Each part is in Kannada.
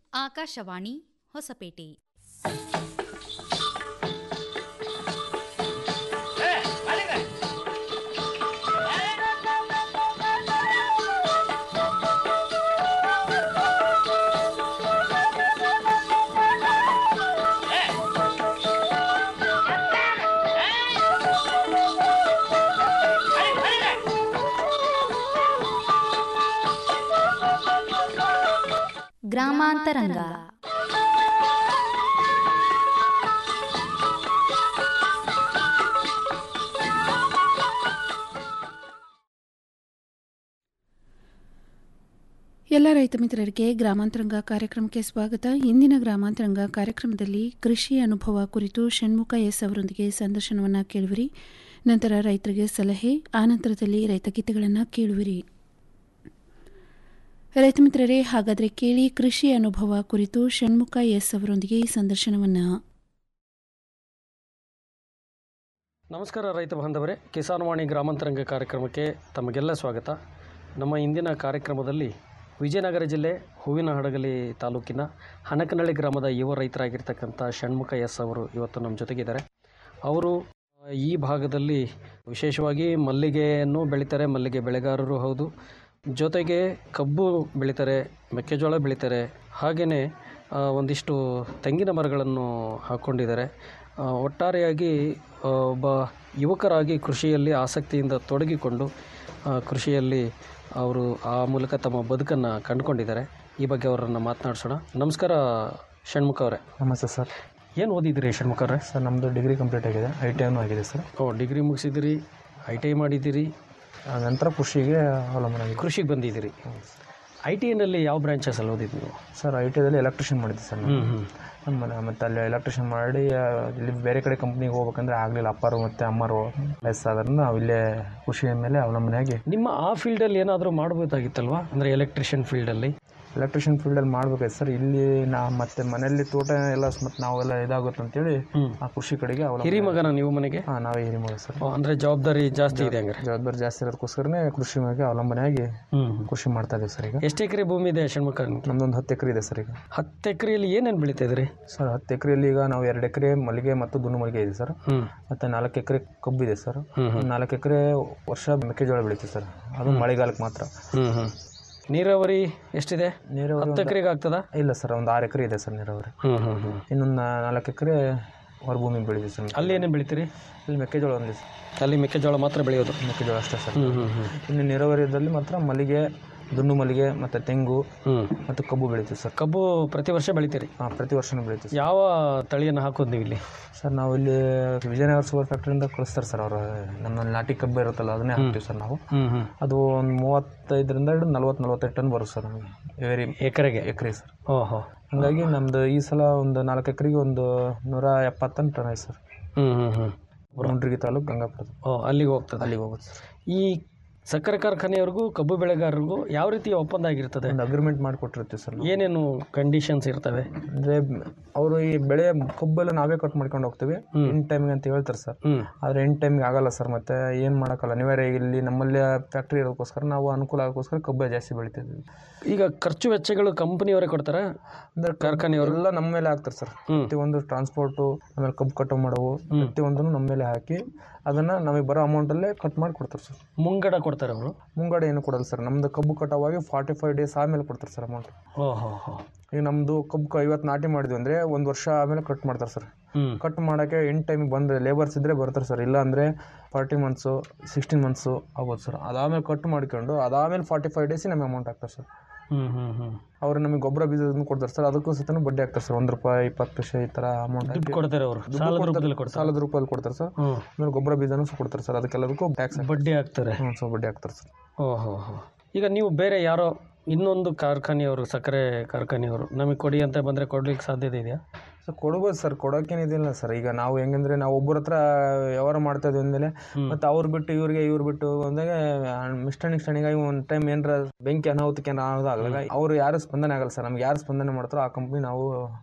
ಆಕಾಶವಾಣಿ ಹೊಸಪೇಟೆ ಗ್ರಾಮಾಂತರಂಗ ಎಲ್ಲ ರೈತ ಮಿತ್ರರಿಗೆ ಗ್ರಾಮಾಂತರಂಗ ಕಾರ್ಯಕ್ರಮಕ್ಕೆ ಸ್ವಾಗತ ಇಂದಿನ ಗ್ರಾಮಾಂತರಂಗ ಕಾರ್ಯಕ್ರಮದಲ್ಲಿ ಕೃಷಿ ಅನುಭವ ಕುರಿತು ಷಣ್ಮುಖ ಎಸ್ ಅವರೊಂದಿಗೆ ಸಂದರ್ಶನವನ್ನು ಕೇಳುವಿರಿ ನಂತರ ರೈತರಿಗೆ ಸಲಹೆ ಆನಂತರದಲ್ಲಿ ರೈತಗೀತೆಗಳನ್ನು ಕೇಳುವಿರಿ ರೈತ ಮಿತ್ರರೇ ಹಾಗಾದರೆ ಕೇಳಿ ಕೃಷಿ ಅನುಭವ ಕುರಿತು ಷಣ್ಮುಖ ಎಸ್ ಅವರೊಂದಿಗೆ ಈ ಸಂದರ್ಶನವನ್ನು ನಮಸ್ಕಾರ ರೈತ ಬಾಂಧವರೇ ಕಿಸಾನ್ ವಾಣಿ ಗ್ರಾಮಾಂತರಂಗ ಕಾರ್ಯಕ್ರಮಕ್ಕೆ ತಮಗೆಲ್ಲ ಸ್ವಾಗತ ನಮ್ಮ ಇಂದಿನ ಕಾರ್ಯಕ್ರಮದಲ್ಲಿ ವಿಜಯನಗರ ಜಿಲ್ಲೆ ಹೂವಿನ ಹಡಗಲಿ ತಾಲೂಕಿನ ಹನಕನಹಳ್ಳಿ ಗ್ರಾಮದ ಯುವ ರೈತರಾಗಿರ್ತಕ್ಕಂಥ ಷಣ್ಮುಖ ಎಸ್ ಅವರು ಇವತ್ತು ನಮ್ಮ ಜೊತೆಗಿದ್ದಾರೆ ಅವರು ಆ, ಈ ಭಾಗದಲ್ಲಿ ವಿಶೇಷವಾಗಿ ಮಲ್ಲಿಗೆಯನ್ನು ಬೆಳೀತಾರೆ ಮಲ್ಲಿಗೆ ಬೆಳೆಗಾರರು ಹೌದು ಜೊತೆಗೆ ಕಬ್ಬು ಬೆಳೀತಾರೆ ಮೆಕ್ಕೆಜೋಳ ಬೆಳೀತಾರೆ ಹಾಗೆಯೇ ಒಂದಿಷ್ಟು ತೆಂಗಿನ ಮರಗಳನ್ನು ಹಾಕ್ಕೊಂಡಿದ್ದಾರೆ ಆ, ಒಟ್ಟಾರೆಯಾಗಿ ಆ, ಒಬ್ಬ ಯುವಕರಾಗಿ ಕೃಷಿಯಲ್ಲಿ ಆಸಕ್ತಿಯಿಂದ ತೊಡಗಿಕೊಂಡು ಆ, ಕೃಷಿಯಲ್ಲಿ ಅವರು ಆ ಮೂಲಕ ತಮ್ಮ ಬದುಕನ್ನು ಕಂಡುಕೊಂಡಿದ್ದಾರೆ ಈ ಬಗ್ಗೆ ಅವರನ್ನು ಮಾತನಾಡಿಸೋಣ ನಮಸ್ಕಾರ ಷಣ್ಮುಖ ಅವರೇ ನಮಸ್ತೆ ಸರ್ ಏನು ಓದಿದ್ದೀರಿ ಷಣ್ಮುಖ ಅವರೇ ಸರ್ ನಮ್ಮದು ಡಿಗ್ರಿ ಕಂಪ್ಲೀಟ್ ಆಗಿದೆ ಐ ಟಿ ಐನೂ ಆಗಿದೆ ಸರ್ ಓ ಡಿಗ್ರಿ ಮುಗಿಸಿದಿರಿ ಐ ಟಿ ಐ ಮಾಡಿದ್ದೀರಿ ಆ ನಂತರ ಕೃಷಿಗೆ ಅವಲಂಬನೆ ಆಗಿದೆ ಕೃಷಿಗೆ ಬಂದಿದ್ದೀರಿ ಐ ಟಿ ಐನಲ್ಲಿ ಯಾವ ಬ್ರಾಂಚಸಲ್ಲಿ ಓದಿದ್ದು ನೀವು ಸರ್ ಐ ಟಿ ಐದಲ್ಲಿ ಎಲೆಕ್ಟ್ರಿಷಿಯನ್ ಮಾಡಿದ್ದೆ ಸರ್ ಹ್ಞೂ ನಾನು ಹ್ಞೂ ನಮ್ಮ ಮತ್ತು ಅಲ್ಲಿ ಎಲೆಕ್ಟ್ರಿಷಿಯನ್ ಮಾಡಿ ಆ, ಇಲ್ಲಿ ಬೇರೆ ಕಡೆ ಕಂಪ್ನಿಗೆ ಹೋಗ್ಬೇಕಂದ್ರೆ ಆಗಲಿಲ್ಲ ಅಪ್ಪರು ಮತ್ತು ಅಮ್ಮರು ಲೆಸ್ ಆದ್ರೂ ನಾವು ಇಲ್ಲೇ ಕೃಷಿಯ ಮೇಲೆ ಅವಲಂಬನೆಯಾಗಿ ನಿಮ್ಮ ಆ ಫೀಲ್ಡಲ್ಲಿ ಏನಾದರೂ ಮಾಡಬಹುದಾಗಿತ್ತಲ್ವಾ ಅಂದರೆ ಎಲೆಕ್ಟ್ರಿಷಿಯನ್ ಫೀಲ್ಡಲ್ಲಿ ಎಲೆಕ್ಟ್ರಿಷಿಯನ್ ಫೀಲ್ಡಲ್ಲಿ ಮಾಡ್ಬೇಕಾಯ್ತು ಸರ್ ಇಲ್ಲಿ ನಾ ಮತ್ತೆ ಮನೆಯಲ್ಲಿ ತೋಟ ಎಲ್ಲ ಮತ್ತು ನಾವೆಲ್ಲ ಇದಾಗುತ್ತೆ ಅಂತೇಳಿ ಹ್ಞೂ ಆ ಕೃಷಿ ಕಡೆಗೆ ಅವಲಂಬನೆ ಹಿರಿ ಮಗನ ನೀವು ಮನೆಗೆ ಹಾಂ ನಾವೇ ಹಿರಿ ಮಗ ಸರ್ ಓ, ಅಂದ್ರೆ ಜವಾಬ್ದಾರಿ ಜಾಸ್ತಿ ಇದೆ ಹಂಗಾರೆ ಜವಾಬ್ದಾರಿ ಜಾಸ್ತಿ ಇರೋದಕ್ಕೋಸ್ಕರನೇ ಕೃಷಿ ಮೇಲೆ ಅವಲಂಬನೆಯಾಗಿ ಹ್ಞೂ ಕೃಷಿ ಮಾಡ್ತಾ ಇದ್ದೀವಿ ಸರ್ ಈಗ ಎಷ್ಟು ಎಕರೆ ಭೂಮಿ ಇದೆ ಷಣ್ಮುಖ ನಮ್ದೊಂದು ಹತ್ತು ಎಕರೆ ಇದೆ ಸರ್ ಈಗ ಹತ್ತು ಎಕರೆಯಲ್ಲಿ ಏನೇನು ಬೆಳೀತಾ ಇದ್ರಿ ಸರ್ ಹತ್ತು ಎಕರೆಯಲ್ಲಿ ಈಗ ನಾವು ಎರಡು ಎಕರೆ ಮಲ್ಲಿಗೆ ಮತ್ತು ದುನ್ನು ಮಲ್ಲಿಗೆ ಇದೆ ಸರ್ ಹ್ಞೂ ಮತ್ತು ನಾಲ್ಕು ಎಕರೆ ಕಬ್ಬು ಇದೆ ಸರ್ ಹ್ಞೂ ಹ್ಞೂ ನಾಲ್ಕು ಎಕರೆ ವರ್ಷ ಮೆಕ್ಕೆಜೋಳ ಬೆಳೀತೀವಿ ಸರ್ ಅದು ಮಳೆಗಾಲಕ್ಕೆ ಮಾತ್ರ ಹ್ಞೂ ಹ್ಞೂ ನೀರಾವರಿ ಎಷ್ಟಿದೆ ನೀರಾವರಿ ಹತ್ತು ಎಕರೆಗೆ ಆಗ್ತದಾ ಇಲ್ಲ ಸರ್ ಒಂದು ಆರು ಎಕರೆ ಇದೆ ಸರ್ ನೀರಾವರಿ ಹ್ಞೂ ಹ್ಞೂ ಹ್ಞೂ ಇನ್ನೊಂದು ನಾ- ನಾಲ್ಕು ಎಕರೆ ಹೊರಭೂಮಿ ಬೆಳೀತೀವಿ ಸರ್ ಅಲ್ಲಿ ಏನೇನು ಬೆಳಿತೀರಿ ಇಲ್ಲಿ ಮೆಕ್ಕೆಜೋಳ ಒಂದಿದೆ ಸರ್ ಅಲ್ಲಿ ಮೆಕ್ಕೆಜೋಳ ಮಾತ್ರ ಬೆಳೆಯೋದು ಮೆಕ್ಕೆಜೋಳ ಅಷ್ಟೇ ಸರ್ ಹ್ಞೂ ಹ್ಞೂ ಹ್ಞೂ ಇನ್ನು ನೀರಾವರಿಯಲ್ಲಿ ಮಾತ್ರ ಮಲ್ಲಿಗೆ ದುನ್ನು ಮಲ್ಲಿಗೆ ಮತ್ತು ತೆಂಗು ಹ್ಞೂ ಮತ್ತು ಕಬ್ಬು ಬೆಳಿತೀವಿ ಸರ್ ಕಬ್ಬು ಪ್ರತಿ ವರ್ಷ ಬೆಳಿತೀರಿ ಹಾಂ ಪ್ರತಿ ವರ್ಷನೂ ಬೆಳಿತೀವಿ ಸರ್. ಯಾವ ತಳಿಯನ್ನು ಹಾಕೋದು ನೀವು ಇಲ್ಲಿ ಸರ್ ನಾವು ಇಲ್ಲಿ ವಿಜಯನಗರ ಶುಗರ್ ಫ್ಯಾಕ್ಟ್ರಿಯಿಂದ ಕಳಿಸ್ತಾರೆ ಸರ್ ಅವರು ನಮ್ಮ ನಾಟಿ ಕಬ್ಬು ಇರುತ್ತಲ್ಲ ಅದನ್ನೇ ಹಾಕ್ತೀವಿ ಸರ್ ನಾವು ಹ್ಞೂ ಹ್ಞೂ ಅದು ಒಂದು ಮೂವತ್ತೈದರಿಂದ ಹಿಡಿದು ನಲ್ವತ್ತು ನಲ್ವತ್ತೈದು ಟನ್ ಬರುತ್ತೆ ಸರ್ ನಮಗೆ ವೆರಿ ಎಕರೆಗೆ ಎಕರೆ ಸರ್ ಓಹೋ ಹಾಗಾಗಿ ನಮ್ಮದು ಈ ಸಲ ಒಂದು ನಾಲ್ಕು ಎಕರೆಗೆ ಒಂದು ನೂರ ಎಪ್ಪತ್ತೊಂದು ಟನ್ ಐತೆ ಸರ್ ಹ್ಞೂ ಹ್ಞೂ ಹ್ಞೂ ಮುಂಡ್ರಿಗಿ ತಾಲೂಕು ಗಂಗಾಪುರ ಓ ಅಲ್ಲಿಗೆ ಹೋಗ್ತದೆ ಅಲ್ಲಿಗೆ ಹೋಗುತ್ತೆ ಸರ್ ಈ ಸಕ್ಕರೆ ಕಾರ್ಖಾನೆಯವ್ರಿಗೂ ಕಬ್ಬು ಬೆಳೆಗಾರರಿಗೂ ಯಾವ ರೀತಿಯ ಒಪ್ಪಂದ ಆಗಿರ್ತದೆ ಒಂದು ಅಗ್ರಿಮೆಂಟ್ ಮಾಡಿಕೊಟ್ಟಿರ್ತೀವಿ ಸರ್ ನಾವು ಏನೇನು ಕಂಡೀಷನ್ಸ್ ಇರ್ತವೆ ಅಂದರೆ ಅವರು ಈ ಬೆಳೆ ಕಬ್ಬೆಲ್ಲ ನಾವೇ ಕಟ್ ಮಾಡ್ಕೊಂಡು ಹೋಗ್ತೀವಿ ಹ್ಮ್. ಇನ್ ಟೈಮಿಗೆ ಅಂತ ಹೇಳ್ತಾರೆ ಸರ್ ಹ್ಞೂ ಆದರೆ ಇನ್ ಟೈಮಿಗೆ ಆಗಲ್ಲ ಸರ್ ಮತ್ತೆ ಏನು ಮಾಡೋಕ್ಕಲ್ಲ ಅನಿವಾರ್ಯ ಇಲ್ಲಿ ನಮ್ಮಲ್ಲಿ ಫ್ಯಾಕ್ಟ್ರಿ ಇರೋದಕ್ಕೋಸ್ಕರ ನಾವು ಅನುಕೂಲ ಆಗೋಕ್ಕೋಸ್ಕರ ಕಬ್ಬೆ ಜಾಸ್ತಿ ಬೆಳಿತಿದ್ವಿ ಈಗ ಖರ್ಚು ವೆಚ್ಚಗಳು ಕಂಪನಿಯವರೇ ಕೊಡ್ತಾರೆ ಅಂದರೆ ಕಾರ್ಖಾನೆಯವರು ಎಲ್ಲ ನಮ್ಮ ಮೇಲೆ ಹಾಕ್ತಾರೆ ಸರ್ ಹ್ಮ್. ಪ್ರತಿಯೊಂದು ಟ್ರಾನ್ಸ್ಪೋರ್ಟು ಆಮೇಲೆ ಕಬ್ಬು ಕಟಾವು ಮಾಡೋವು ಪ್ರತಿಯೊಂದನ್ನು ನಮ್ಮ ಮೇಲೆ ಹಾಕಿ ಅದನ್ನು ನಮಗೆ ಬರೋ ಅಮೌಂಟಲ್ಲೇ ಕಟ್ ಮಾಡಿ ಕೊಡ್ತಾರೆ ಸರ್ ಮುಂಗಡ ಕೊಡ್ತಾರೆ ಅವರು ಮುಂಗಡೆ ಏನು ಕೊಡಲ್ಲ ಸರ್ ನಮ್ಮದು ಕಬ್ಬು ಕಟಾವಾಗಿ ಫಾರ್ಟಿ ಫೈವ್ ಡೇಸ್ ಆಮೇಲೆ ಕೊಡ್ತಾರೆ ಸರ್ ಅಮೌಂಟ್ ಓಹೋ ಹೋ ಈಗ ನಮ್ಮದು ಕಬ್ಬು ಐವತ್ತು ನಾಟಿ ಮಾಡಿದ್ವಿ ಅಂದರೆ ಒಂದು ವರ್ಷ ಆಮೇಲೆ ಕಟ್ ಮಾಡ್ತಾರೆ ಸರ್ ಹ್ಞೂ ಕಟ್ ಮಾಡೋಕ್ಕೆ ಎಂಟು ಟೈಮಿಗೆ ಬಂದರೆ ಲೇಬರ್ಸ್ ಇದ್ದರೆ ಬರ್ತಾರೆ ಸರ್ ಇಲ್ಲ ಅಂದರೆ ಫಾರ್ಟಿ ಮಂತ್ಸು ಸಿಕ್ಸ್ಟೀನ್ ಮಂತ್ಸು ಆಗ್ಬೋದು ಸರ್ ಅದಾದಮೇಲೆ ಕಟ್ ಮಾಡ್ಕೊಂಡು ಅದಾದಮೇಲೆ ಫಾರ್ಟಿ ಫೈವ್ ಡೇಸಿಗೆ ನಮಗೆ ಅಮೌಂಟ್ ಆಗ್ತಾರೆ ಸರ್ ಹ್ಞೂ ಹ್ಞೂ ಹ್ಞೂ ಅವರು ನಮಗೆ ಗೊಬ್ಬರ ಬೀಜದನ್ನು ಕೊಡ್ತಾರೆ ಸರ್ ಅದಕ್ಕೂ ಸಹಿತ ಬಡ್ಡಿ ಆಗ್ತಾರೆ ಸರ್ ಒಂದು ರೂಪಾಯಿ ಇಪ್ಪತ್ತು ಪೈಸೆ ಈ ಥರ ಅಮೌಂಟ್ ದುಡ್ಡು ಕೊಡ್ತಾರೆ ಅವರು ಸಾಲದ ರೂಪದಲ್ಲಿ ಕೊಡ್ತಾರೆ ಸಾಲದ ರೂಪದಲ್ಲಿ ಕೊಡ್ತಾರೆ ಸರ್ ಹ್ಞೂ ಆಮೇಲೆ ಗೊಬ್ಬರ ಬೀಜನೂ ಸಹ ಕೊಡ್ತಾರೆ ಸರ್ ಅದಕ್ಕೆಲ್ಲದಕ್ಕೂ ಟ್ಯಾಕ್ಸ್ ಬಡ್ಡಿ ಹಾಕ್ತಾರೆ ಹ್ಞೂ ಸೊ ಬಡ್ಡಿ ಹಾಕ್ತಾರೆ ಸರ್ ಓಹೋ ಹೋ ಈಗ ನೀವು ಬೇರೆ ಯಾರೋ ಇನ್ನೊಂದು ಕಾರ್ಖಾನೆಯವರು ಸಕ್ಕರೆ ಕಾರ್ಖಾನೆಯವರು ನಮಗೆ ಕೊಡಿ ಅಂತ ಬಂದರೆ ಕೊಡ್ಲಿಕ್ಕೆ ಸಾಧ್ಯತೆ ಇದೆಯಾ ಸರ್ ಕೊಡ್ಬೋದು ಸರ್ ಕೊಡೋಕ್ಕೇನಿದಿಲ್ಲ ಸರ್ ಈಗ ನಾವು ಹೆಂಗಂದ್ರೆ ನಾವು ಒಬ್ಬರ ಹತ್ರ ವ್ಯವಹಾರ ಮಾಡ್ತಾ ಇದ್ವಿ ಅಂದಮೇಲೆ ಮತ್ತು ಅವ್ರು ಬಿಟ್ಟು ಇವ್ರಿಗೆ ಇವ್ರು ಬಿಟ್ಟು ಅಂದಾಗ ಮಿಸ್ಟಂಡಿಸ್ಟಂಡಿಂಗಾಗಿ ಒಂದು ಟೈಮ್ ಏನಾರ ಬೆಂಕಿ ಅನಾಹುತಕ್ಕೆ ಏನಾದ್ರು ಆಗಲಾಗ ಅವ್ರು ಯಾರು ಸ್ಪಂದನೆ ಆಗಲ್ಲ ಸರ್ ನಮ್ಗೆ ಯಾರು ಸ್ಪಂದನೆ ಮಾಡ್ತಾರೋ ಆ ಕಂಪ್ನಿ ನಾವು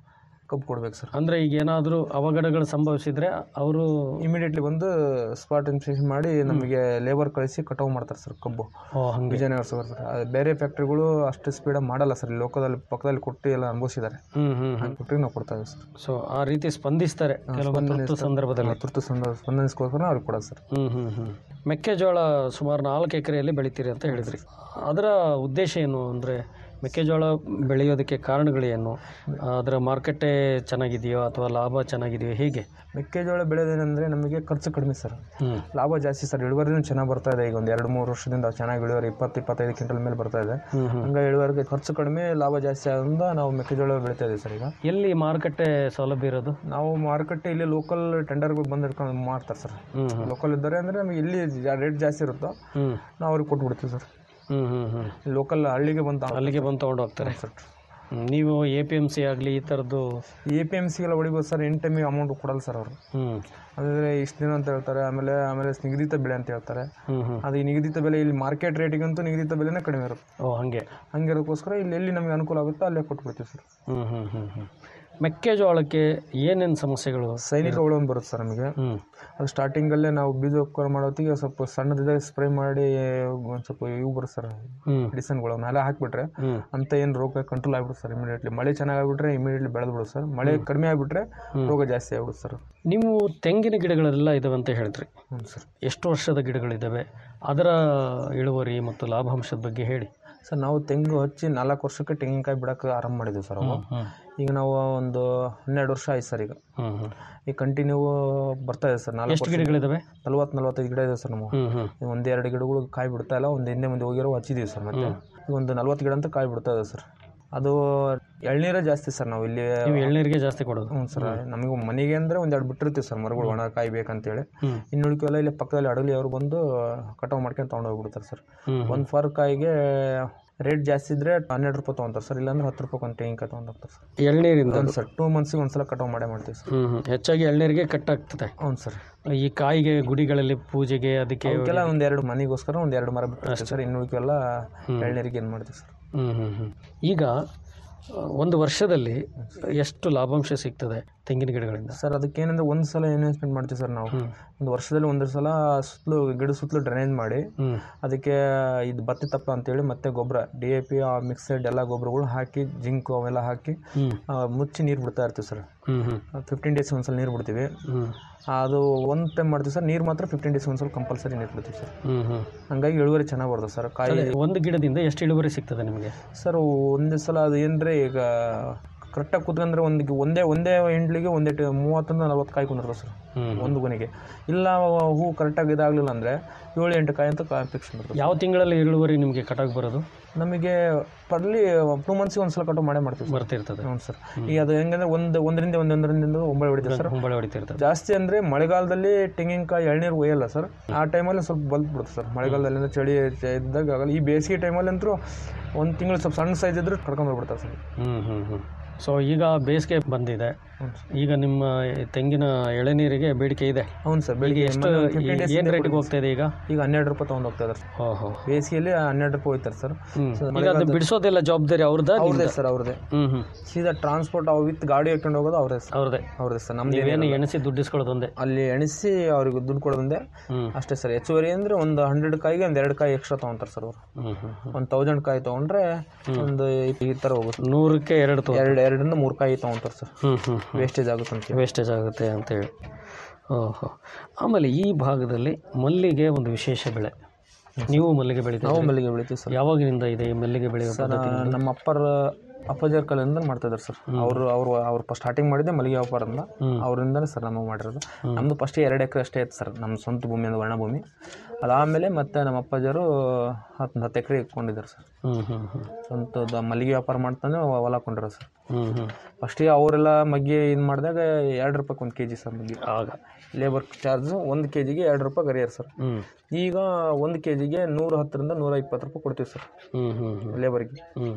ಕಬ್ಬು ಕೊಡ್ಬೇಕು ಸರ್ ಅಂದರೆ ಈಗ ಏನಾದರೂ ಅವಘಡಗಳು ಸಂಭವಿಸಿದರೆ ಅವರು ಇಮಿಡಿಯೇಟ್ಲಿ ಬಂದು ಸ್ಪಾಟ್ ಇನ್ಸ್ಪೆಕ್ಷನ್ ಮಾಡಿ ನಮಗೆ ಲೇಬರ್ ಕಳಿಸಿ ಕಟಾವು ಮಾಡ್ತಾರೆ ಸರ್ ಕಬ್ಬು ಓ ಹಾಗೆ ವಿಜಯನಗರ ಸರ್ ಅದು ಬೇರೆ ಫ್ಯಾಕ್ಟ್ರಿಗಳು ಅಷ್ಟು ಸ್ಪೀಡಾಗಿ ಮಾಡಲ್ಲ ಸರ್ ಲೋಕದಲ್ಲಿ ಪಕ್ಕದಲ್ಲಿ ಕೊಟ್ಟು ಎಲ್ಲ ಅನುಭವಿಸಿದ್ದಾರೆ ಹ್ಞೂ ಹ್ಞೂ ಹಂಗೆ ಕೊಟ್ಟು ನಾವು ಕೊಡ್ತಾ ಇದ್ದೀವಿ ಸರ್ ಸೊ ಆ ರೀತಿ ಸ್ಪಂದಿಸ್ತಾರೆ ಕೆಲವೊಂದು ತುರ್ತು ಸಂದರ್ಭದಲ್ಲಿ ತುರ್ತು ಸಂದರ್ಭ ಸ್ಪಂದನಿಸ್ಕೋಸ್ಕರ ಅವ್ರಿಗೆ ಕೊಡೋದು ಸರ್ ಹ್ಞೂ ಹ್ಞೂ ಹ್ಞೂ ಮೆಕ್ಕೆಜೋಳ ಸುಮಾರು ನಾಲ್ಕು ಎಕರೆಯಲ್ಲಿ ಬೆಳಿತೀರಿ ಅಂತ ಹೇಳಿದ್ರಿ ಅದರ ಉದ್ದೇಶ ಏನು ಅಂದರೆ ಮೆಕ್ಕೆಜೋಳ ಬೆಳೆಯೋದಕ್ಕೆ ಕಾರಣಗಳೇನು ಅದರ ಮಾರ್ಕೆಟೇ ಚೆನ್ನಾಗಿದೆಯೋ ಅಥವಾ ಲಾಭ ಚೆನ್ನಾಗಿದೆಯೋ ಹೇಗೆ ಮೆಕ್ಕೆಜೋಳ ಬೆಳೆಯೋದೇನೆಂದರೆ ನಮಗೆ ಖರ್ಚು ಕಡಿಮೆ ಸರ್ ಹ್ಞೂ ಲಾಭ ಜಾಸ್ತಿ ಸರ್ ಇಳುವರಿನೂ ಚೆನ್ನಾಗಿ ಬರ್ತಾ ಇದೆ ಈಗ ಒಂದು ಎರಡು ಮೂರು ವರ್ಷದಿಂದ ಚೆನ್ನಾಗಿ ಇಳುವರಿ ಇಪ್ಪತ್ತು ಇಪ್ಪತ್ತೈದು ಕ್ವಿಂಟಲ್ ಮೇಲೆ ಬರ್ತಾ ಇದೆ ಹ್ಞೂ ಹ್ಞೂ ಹಂಗಾಗಿ ಇಳುವರಿಗೆ ಖರ್ಚು ಕಡಿಮೆ ಲಾಭ ಜಾಸ್ತಿ ಆದ್ರಿಂದ ನಾವು ಮೆಕ್ಕೆಜೋಳ ಬೆಳಿತಾ ಇದ್ದೀವಿ ಸರ್ ಈಗ ಎಲ್ಲಿ ಮಾರುಕಟ್ಟೆ ಸೌಲಭ್ಯ ಇರೋದು ನಾವು ಮಾರುಕಟ್ಟೆ ಇಲ್ಲಿ ಲೋಕಲ್ ಟೆಂಡರ್ಗಳು ಬಂದು ಹಿಡ್ಕೊಂಡು ಮಾಡ್ತಾರೆ ಸರ್ ಹ್ಞೂ ಹ್ಞೂ ಲೋಕಲ್ ಇದ್ದಾರೆ ಅಂದರೆ ನಮಗೆ ಇಲ್ಲಿ ರೇಟ್ ಜಾಸ್ತಿ ಇರುತ್ತೋ ಹ್ಞೂ ನಾವು ಅವ್ರಿಗೆ ಕೊಟ್ಬಿಡ್ತೀವಿ ಸರ್ ಹ್ಞೂ ಹ್ಞೂ ಹ್ಞೂ ಲೋಕಲ್ ಹಳ್ಳಿಗೆ ಬಂತ ಅಲ್ಲಿಗೆ ಬಂದು ತೊಗೊಂಡು ಹೋಗ್ತಾರೆ ಸರ್ ಹ್ಮ್. ನೀವು ಎ ಪಿ ಎಮ್ ಸಿ ಆಗಲಿ ಈ ಥರದ್ದು ಎ ಪಿ ಎಮ್ ಸಿಗೆಲ್ಲ ಹೊಡಿಬೋದು ಸರ್ ಎಂಟು ಟೈಮಿಗೆ ಅಮೌಂಟ್ ಕೊಡಲ್ಲ ಸರ್ ಅವರು ಹ್ಞೂ ಅಂದರೆ ಇಷ್ಟು ದಿನ ಅಂತ ಹೇಳ್ತಾರೆ ಆಮೇಲೆ ಆಮೇಲೆ ನಿಗದಿತ ಬೆಲೆ ಅಂತ ಹೇಳ್ತಾರೆ ಹ್ಞೂ ಹ್ಞೂ ಅದು ಈ ನಿಗದಿತ ಬೆಲೆ ಇಲ್ಲಿ ಮಾರ್ಕೆಟ್ ರೇಟಿಗಂತೂ ನಿಗದಿತ ಬೆಲೆನೇ ಕಡಿಮೆ ಇರುತ್ತೆ ಓ ಹಾಗೆ ಹಂಗಿರೋಕ್ಕೋಸ್ಕರ ಇಲ್ಲಿ ಎಲ್ಲಿ ನಮಗೆ ಅನುಕೂಲ ಆಗುತ್ತೋ ಅಲ್ಲೇ ಕೊಟ್ಬಿಡ್ತೀವಿ ಸರ್ ಹ್ಞೂ ಹ್ಞೂ ಹ್ಞೂ ಹ್ಞೂ ಮೆಕ್ಕೆಜೋಳಕ್ಕೆ ಏನೇನು ಸಮಸ್ಯೆಗಳು ಸೈನಿಕ ಹುಳು ಒಂದು ಬರುತ್ತೆ ಸರ್ ನಮಗೆ ಹ್ಞೂ ಅದು ಸ್ಟಾರ್ಟಿಂಗಲ್ಲೇ ನಾವು ಬೀಜೋಪಚಾರ ಮಾಡೋತ್ತಿಗೆ ಸ್ವಲ್ಪ ಸಣ್ಣದಿದೆ ಸ್ಪ್ರೇ ಮಾಡಿ ಒಂದು ಸ್ವಲ್ಪ ಇವು ಬರುತ್ತೆ ಸರ್ ಹ್ಞೂ ಮೆಡಿಸನ್ಗಳು ಅವನ್ನೆಲ್ಲ ಹಾಕಿಬಿಟ್ರೆ ಹ್ಞೂ ಅಂತ ಏನು ರೋಗ ಕಂಟ್ರೋಲ್ ಆಗ್ಬಿಡುತ್ತೆ ಸರ್ ಇಮಿಡಿಯೇಟ್ಲಿ ಮಳೆ ಚೆನ್ನಾಗಾಗ್ಬಿಟ್ರೆ ಇಮಿಡಿಯೇಟ್ಲಿ ಬೆಳೆದು ಬಿಡುತ್ತೆ ಸರ್ ಮಳೆ ಕಡಿಮೆ ಆಗಿಬಿಟ್ರೆ ರೋಗ ಜಾಸ್ತಿ ಆಗ್ಬಿಡುತ್ತೆ ಸರ್ ನೀವು ತೆಂಗಿನ ಗಿಡಗಳೆಲ್ಲ ಇದಾವೆ ಅಂತ ಹೇಳಿದ್ರಿ ಹ್ಞೂ ಸರ್ ಎಷ್ಟು ವರ್ಷದ ಗಿಡಗಳಿದ್ದಾವೆ ಅದರ ಇಳುವರಿ ಮತ್ತು ಲಾಭಾಂಶದ ಬಗ್ಗೆ ಹೇಳಿ ಸರ್ ನಾವು ತೆಂಗು ಹಚ್ಚಿ ನಾಲ್ಕು ವರ್ಷಕ್ಕೆ ತೆಂಗಿನಕಾಯಿ ಬಿಡೋಕೆ ಆರಂಭ ಮಾಡಿದ್ವಿ ಸರ್ ಅವು ಹ್ಞೂ ಈಗ ನಾವು ಒಂದು ಹನ್ನೆರಡು ವರ್ಷ ಆಯ್ತು ಸರ್ ಈಗ ಹ್ಞೂ ಹ್ಞೂ ಈಗ ಕಂಟಿನ್ಯೂ ಬರ್ತಾ ಇದೆ ಸರ್ ನಾಲ್ಕು ಎಷ್ಟು ಗಿಡಗಳಿದ್ದಾವೆ ನಲ್ವತ್ತು ನಲ್ವತ್ತೈದು ಗಿಡ ಇದೆ ಸರ್ ನಮಗೆ ಹ್ಞೂ ಹ್ಞೂ ಈಗ ಒಂದೆರಡು ಗಿಡಗಳು ಕಾಯಿ ಬಿಡ್ತಾ ಇಲ್ಲ ಒಂದು ಹಿಂದೆ ಮುಂದೆ ಹೋಗಿರೋ ಹಚ್ಚಿದ್ದೀವಿ ಸರ್ ಮತ್ತೆ ಈಗ ಒಂದು ನಲ್ವತ್ತು ಗಿಡ ಅಂತ ಕಾಯಿ ಬಿಡ್ತಾ ಇದೆ ಸರ್ ಅದು ಎಳ್ನೀರೇ ಜಾಸ್ತಿ ಸರ್ ನಾವು ಇಲ್ಲಿ ನೀವು ಎಳ್ನೀರಿಗೆ ಜಾಸ್ತಿ ಕೊಡೋದು ಹ್ಞೂ ಸರ್ ನಮಗೆ ಮನೆಗೆ ಅಂದರೆ ಒಂದೆರಡು ಬಿಟ್ಟಿರ್ತೀವಿ ಸರ್ ಮರಗಳು ಒಣ ಕಾಯಿ ಬೇಕಂತೇಳಿ ಹ್ಞೂ ಇನ್ನು ಉಳಿಕೆಲ್ಲ ಇಲ್ಲಿ ಪಕ್ಕದಲ್ಲಿ ಅಡಗಲಿ ಅವರು ಬಂದು ಕಟಾವು ಮಾಡ್ಕೊಂಡು ತೊಗೊಂಡು ಹೋಗ್ಬಿಡ್ತಾರೆ ಸರ್ ಹ್ಞೂ ಒಂದು ಫರ್ ಕಾಯಿಗೆ ರೇಟ್ ಜಾಸ್ತಿ ಇದ್ದರೆ ಹನ್ನೆರಡು ರೂಪಾಯಿ ತೊಗೊಂತಾರೆ ಸರ್ ಇಲ್ಲಾಂದ್ರೆ ಹತ್ತು ರೂಪಾಯಿ ಒಂದು ತೆಂಗಿನಕಾಯಿ ತೊಗೊಂಡು ಹೋಗ್ತಾರೆ ಸರ್ ಎಳ್ನೀರಿಂದ ಹೌದು ಸರ್ ಟೂ ಮಂತ್ಸಿಗೆ ಒಂದ್ಸಲ ಕಟಾವು ಮಾಡೇ ಮಾಡ್ತೀವಿ ಸರ್ ಹ್ಞೂ ಹ್ಞೂ ಹೆಚ್ಚಾಗಿ ಎಳ್ನೀರಿಗೆ ಕಟ್ಟಾಗ್ತದೆ ಹೌದು ಸರ್ ಈ ಕಾಯಿಗೆ ಗುಡಿಗಳಲ್ಲಿ ಪೂಜೆಗೆ ಅದಕ್ಕೆ ಅವಕ್ಕೆಲ್ಲ ಒಂದು ಎರಡು ಮನೆಗೋಸ್ಕರ ಒಂದು ಎರಡು ಮರ ಬಿಟ್ಟಿರ್ತೀವಿ ಸರ್ ಇನ್ನು ಉಳಿಕೆಲ್ಲ ಎಳ್ನೀರಿಗೆ ಏನು ಮಾಡ್ತೀವಿ ಸರ್ ಹ್ಞೂ ಹ್ಞೂ ಹ್ಞೂ ಈಗ ಆ, ಒಂದು ವರ್ಷದಲ್ಲಿ ಎಷ್ಟು ಲಾಭಾಂಶ ಸಿಗ್ತದೆ ತೆಂಗಿನ ಗಿಡಗಳಿಂದ ಸರ್ ಅದಕ್ಕೇನಂದ್ರೆ ಒಂದು ಸಲ ಇನ್ವೆಸ್ಟ್ಮೆಂಟ್ ಮಾಡ್ತೀವಿ ಸರ್ ನಾವು ಒಂದು ವರ್ಷದಲ್ಲಿ ಒಂದು ಸಲ ಸುತ್ತಲೂ ಗಿಡ ಸುತ್ತಲೂ ಡ್ರೈನೇಜ್ ಮಾಡಿ ಹ್ಞೂ ಅದಕ್ಕೆ ಇದು ಬತ್ತಿ ತಪ್ಪ ಅಂತೇಳಿ ಮತ್ತೆ ಗೊಬ್ಬರ ಡಿ ಎ ಪಿ ಮಿಕ್ಸೆಡ್ ಎಲ್ಲ ಗೊಬ್ಬರಗಳು ಹಾಕಿ ಜಿಂಕು ಅವೆಲ್ಲ ಹಾಕಿ ಹ್ಞೂ ಆ, ಮುಚ್ಚಿ ನೀರು ಬಿಡ್ತಾ ಇರ್ತೀವಿ ಸರ್ ಹ್ಞೂ ಹ್ಞೂ ಫಿಫ್ಟೀನ್ ಡೇಸ್ ಒಂದ್ಸಲ ನೀರು ಬಿಡ್ತೀವಿ ಹ್ಞೂ ಅದು ಒಂದು ಟೈಮ್ ಮಾಡ್ತೀವಿ ಸರ್ ನೀರು ಮಾತ್ರ ಫಿಫ್ಟೀನ್ ಡೇಸ್ ಒಂದ್ಸಲ ಕಂಪಲ್ಸರಿ ನೀರು ಬಿಡ್ತೀವಿ ಸರ್ ಹ್ಞೂ ಹ್ಞೂ ಹಂಗಾಗಿ ಇಳುವರಿ ಚೆನ್ನಾಗಿ ಬರ್ತದೆ ಸರ್ ಕಾಯಿ ಒಂದು ಗಿಡದಿಂದ ಎಷ್ಟು ಇಳುವರಿ ಸಿಗ್ತದೆ ನಿಮಗೆ ಸರ್ ಒಂದೇ ಸಲ ಅದು ಏನಂದ್ರೆ ಈಗ ಕರೆಕ್ಟಾಗಿ ಕುತ್ಕೊಂಡ್ರೆ ಒಂದು ಒಂದೇ ಒಂದೇ ಎಂಡ್ಲಿಗೆ ಒಂದೇ ಟ- ಮೂವತ್ತರಿಂದ ನಲ್ವತ್ತು ಕಾಯಿ ಕುಂದಿರ್ತದೆ ಸರ್ ಹ್ಞೂ ಒಂದು ಗೊನೆಗೆ ಇಲ್ಲ ಹೂ ಕರೆಕ್ಟಾಗಿ ಇದಾಗಲಿಲ್ಲ ಅಂದರೆ ಏಳು ಎಂಟು ಕಾಯಿ ಅಂತ ಕಾಯಿ ಫಿಕ್ಸ್ ಬರ್ತದೆ ಯಾವ ತಿಂಗಳಲ್ಲಿ ಇಳುವರಿ ನಿಮಗೆ ಕಟಾಗಿ ಬರೋದು ನಮಗೆ ಪರ್ಲಿ ಟೂ ಮಂತ್ಸಿಗೆ ಒಂದ್ಸಲ ಕಟಾವು ಮಾಡೇ ಮಾಡ್ತೀವಿ ಸರ್ ಬರ್ತಿರ್ತದೆ ಹ್ಞೂ ಸರ್ ಈಗ ಅದು ಹೆಂಗಂದ್ರೆ ಒಂದು ಒಂದರಿಂದ ಒಂದೊಂದರಿಂದ ಒಂಬಳೆ ಹೊಡಿತೀವಿ ಸರ್ ಹೊಂಬಳೆ ಹೊಡಿತಿರ್ತದೆ ಜಾಸ್ತಿ ಅಂದರೆ ಮಳೆಗಾಲದಲ್ಲಿ ತೆಂಗಿನಕಾಯಿ ಎಳ್ನೀರು ಒಯ್ಯಲ್ಲ ಸರ್ ಆ ಟೈಮಲ್ಲಿ ಸ್ವಲ್ಪ ಬಲ್ತ್ ಬಿಡುತ್ತೆ ಸರ್ ಮಳೆಗಾಲದಲ್ಲಿ ಅಂದ್ರೆ ಚಳಿ ಚ- ಇದ್ದಾಗ ಆಗಲ್ಲ ಈ ಬೇಸಿಗೆ ಟೈಮಲ್ಲಿ ಅಂತೂ ಒಂದು ತಿಂಗಳು ಸ್ವಲ್ಪ ಸಣ್ಣ ಸೈಜ್ ಇದ್ರೆ ಕರ್ಕೊಂಡ್ಬಿಡ್ತಾರೆ ಸರ್ ಹ್ಞೂ ಹ್ಞೂ ಹ್ಞೂ ಸೊ ಈಗ ಬೇಸಿಗೆ ಬಂದಿದೆ ಈಗ ನಿಮ್ಮ ತೆಂಗಿನ ಎಳೆನೀರಿಗೆ ಬೇಡಿಕೆ ಇದೆ ಹೌದು ಸರ್ ಈಗ ಬೆಳಿಗ್ಗೆ ಎಷ್ಟು ಫಿಫ್ಟೀನ್ ಡೇಸ್ ಏನು ರೇಟಿಗೆ ಹೋಗ್ತಾ ಇದೆ ಈಗ ಈಗ ಹನ್ನೆರಡು ರೂಪಾಯಿ ತೊಗೊಂಡು ಹೋಗ್ತಾ ಇದ್ದಾರೆ ಸರ್ ಓಹೋ ಬೇಸಿಗೆಯಲ್ಲಿ ಹನ್ನೆರಡು ರೂಪಾಯಿ ಹೋಯ್ತಾರೆ ಸರ್ ಹ್ಞೂ ಈಗ ಅದು ಬಿಡಿಸೋದೆಲ್ಲ ಜವಾಬ್ದಾರಿ ಅವ್ರದ್ದ ಅವ್ರದೇ ಸರ್ ಅವ್ರದೇ ಹ್ಞೂ ಹ್ಞೂ ಸೀದಾ ಟ್ರಾನ್ಸ್ಪೋರ್ಟ್ ಅವು ವಿತ್ ಗಾಡಿ ಹಾಕೊಂಡು ಹೋಗೋದು ಅವ್ರದೇ ಸರ್ ಅವ್ರದ್ದೇ ಅವ್ರದೇ ಸರ್ ನಮ್ದು ನೀವೇನು ಎಣಿಸಿ ದುಡ್ಡಿಸ್ಕೊಳ್ಳೋದು ಒಂದೇ ಅಲ್ಲಿ ಎಣಿಸಿ ಅವ್ರಿಗೆ ದುಡ್ಡು ಕೊಡೋದಂದೆ ಹ್ಞೂ ಅಷ್ಟೇ ಸರ್ ಹೆಚ್ಚುವರಿ ಅಂದರೆ ಒಂದು ಹಂಡ್ರೆಡ್ ಕಾಯಿಗೆ ಒಂದು ಎರಡು ಕಾಯಿ ಎಕ್ಸ್ಟ್ರಾ ತೊಗೊಂತಾರೆ ಸರ್ ಅವರು ಹ್ಞೂ ಹ್ಞೂ ಹ್ಞೂ ಒಂದು ತೌಸಂಡ್ ಕಾಯಿ ತೊಗೊಂಡ್ರೆ ಒಂದು ಈ ಥರ ಹೋಗುತ್ತೆ ನೂರಕ್ಕೆ ಎರಡು ತೋ ಎರಡು ಎರಡರಿಂದ ಮೂರು ಕಾಯಿ ತೊಗೊಂತಾರೆ ಸರ್ ಹ್ಞೂ ಹ್ಞೂ ವೇಸ್ಟೇಜ್ ಆಗುತ್ತೆ ಅಂತ ವೇಸ್ಟೇಜ್ ಆಗುತ್ತೆ ಅಂತೇಳಿ ಓಹೋ ಆಮೇಲೆ ಈ ಭಾಗದಲ್ಲಿ ಮಲ್ಲಿಗೆ ಒಂದು ವಿಶೇಷ ಬೆಳೆ ನೀವು ಮಲ್ಲಿಗೆ ಬೆಳಿತೀವಿ ನಾವು ಮಲ್ಲಿಗೆ ಬೆಳಿತೀವಿ ಸರ್ ಯಾವಾಗಿನಿಂದ ಇದೆ ಈ ಮಲ್ಲಿಗೆ ಬೆಳೆಯೋ ಪದ್ಧತಿ ನಮ್ಮ ಅಪ್ಪರ ಅಪ್ಪಾಜರ್ ಕಾಲದಿಂದ ಮಾಡ್ತಾ ಇದ್ದಾರೆ ಸರ್ ಅವರು ಅವರು ಅವ್ರು ಫಸ್ಟ್ ಸ್ಟಾರ್ಟಿಂಗ್ ಮಾಡಿದ್ದೆ ಮಲ್ಲಿಗೆ ವ್ಯಾಪಾರದಿಂದ ಅವರಿಂದನೇ ಸರ್ ನಮಗೆ ಮಾಡಿರೋದು ನಮ್ಮದು ಫಸ್ಟ್ ಎರಡು ಎಕರೆ ಅಷ್ಟೇ ಇತ್ತು ಸರ್ ನಮ್ಮ ಸ್ವಂತ ಭೂಮಿ ಅಂದ್ರೆ ಒಣ ಭೂಮಿ ಅದಾದಮೇಲೆ ಮತ್ತೆ ನಮ್ಮ ಅಪ್ಪಾಜರು ಹತ್ತು ಹತ್ತು ಎಕರೆ ಇಟ್ಕೊಂಡಿದ್ದಾರೆ ಸರ್ ಹ್ಞೂ ಹ್ಞೂ ಹ್ಞೂ ಸ್ವಂತದ ಮಲ್ಲಿಗೆ ವ್ಯಾಪಾರ ಮಾಡ್ತಾನೆ ಹೊಲ ಕೊಂಡಿರೋ ಸರ್ ಹ್ಞೂ ಹ್ಞೂ ಫಸ್ಟಿಗೆ ಅವರೆಲ್ಲ ಮಗ್ಗೆ ಇದು ಮಾಡಿದಾಗ ಎರಡು ರೂಪಾಯಿ ಒಂದು ಕೆ ಜಿ ಸರ್ ಮಗ್ಗೆ ಆಗ ಲೇಬರ್ ಚಾರ್ಜು ಒಂದು ಕೆ ಜಿಗೆ ಎರಡು ರೂಪಾಯಿ ಗರಿಯರ್ ಸರ್ ಹ್ಞೂ ಈಗ ಒಂದು ಕೆ ಜಿಗೆ ನೂರ ಹತ್ತರಿಂದ ನೂರ ಇಪ್ಪತ್ತು ರೂಪಾಯಿ ಕೊಡ್ತೀವಿ ಸರ್ ಹ್ಞೂ ಹ್ಞೂ ಹ್ಞೂ ಲೇಬರ್ಗೆ ಹ್ಞೂ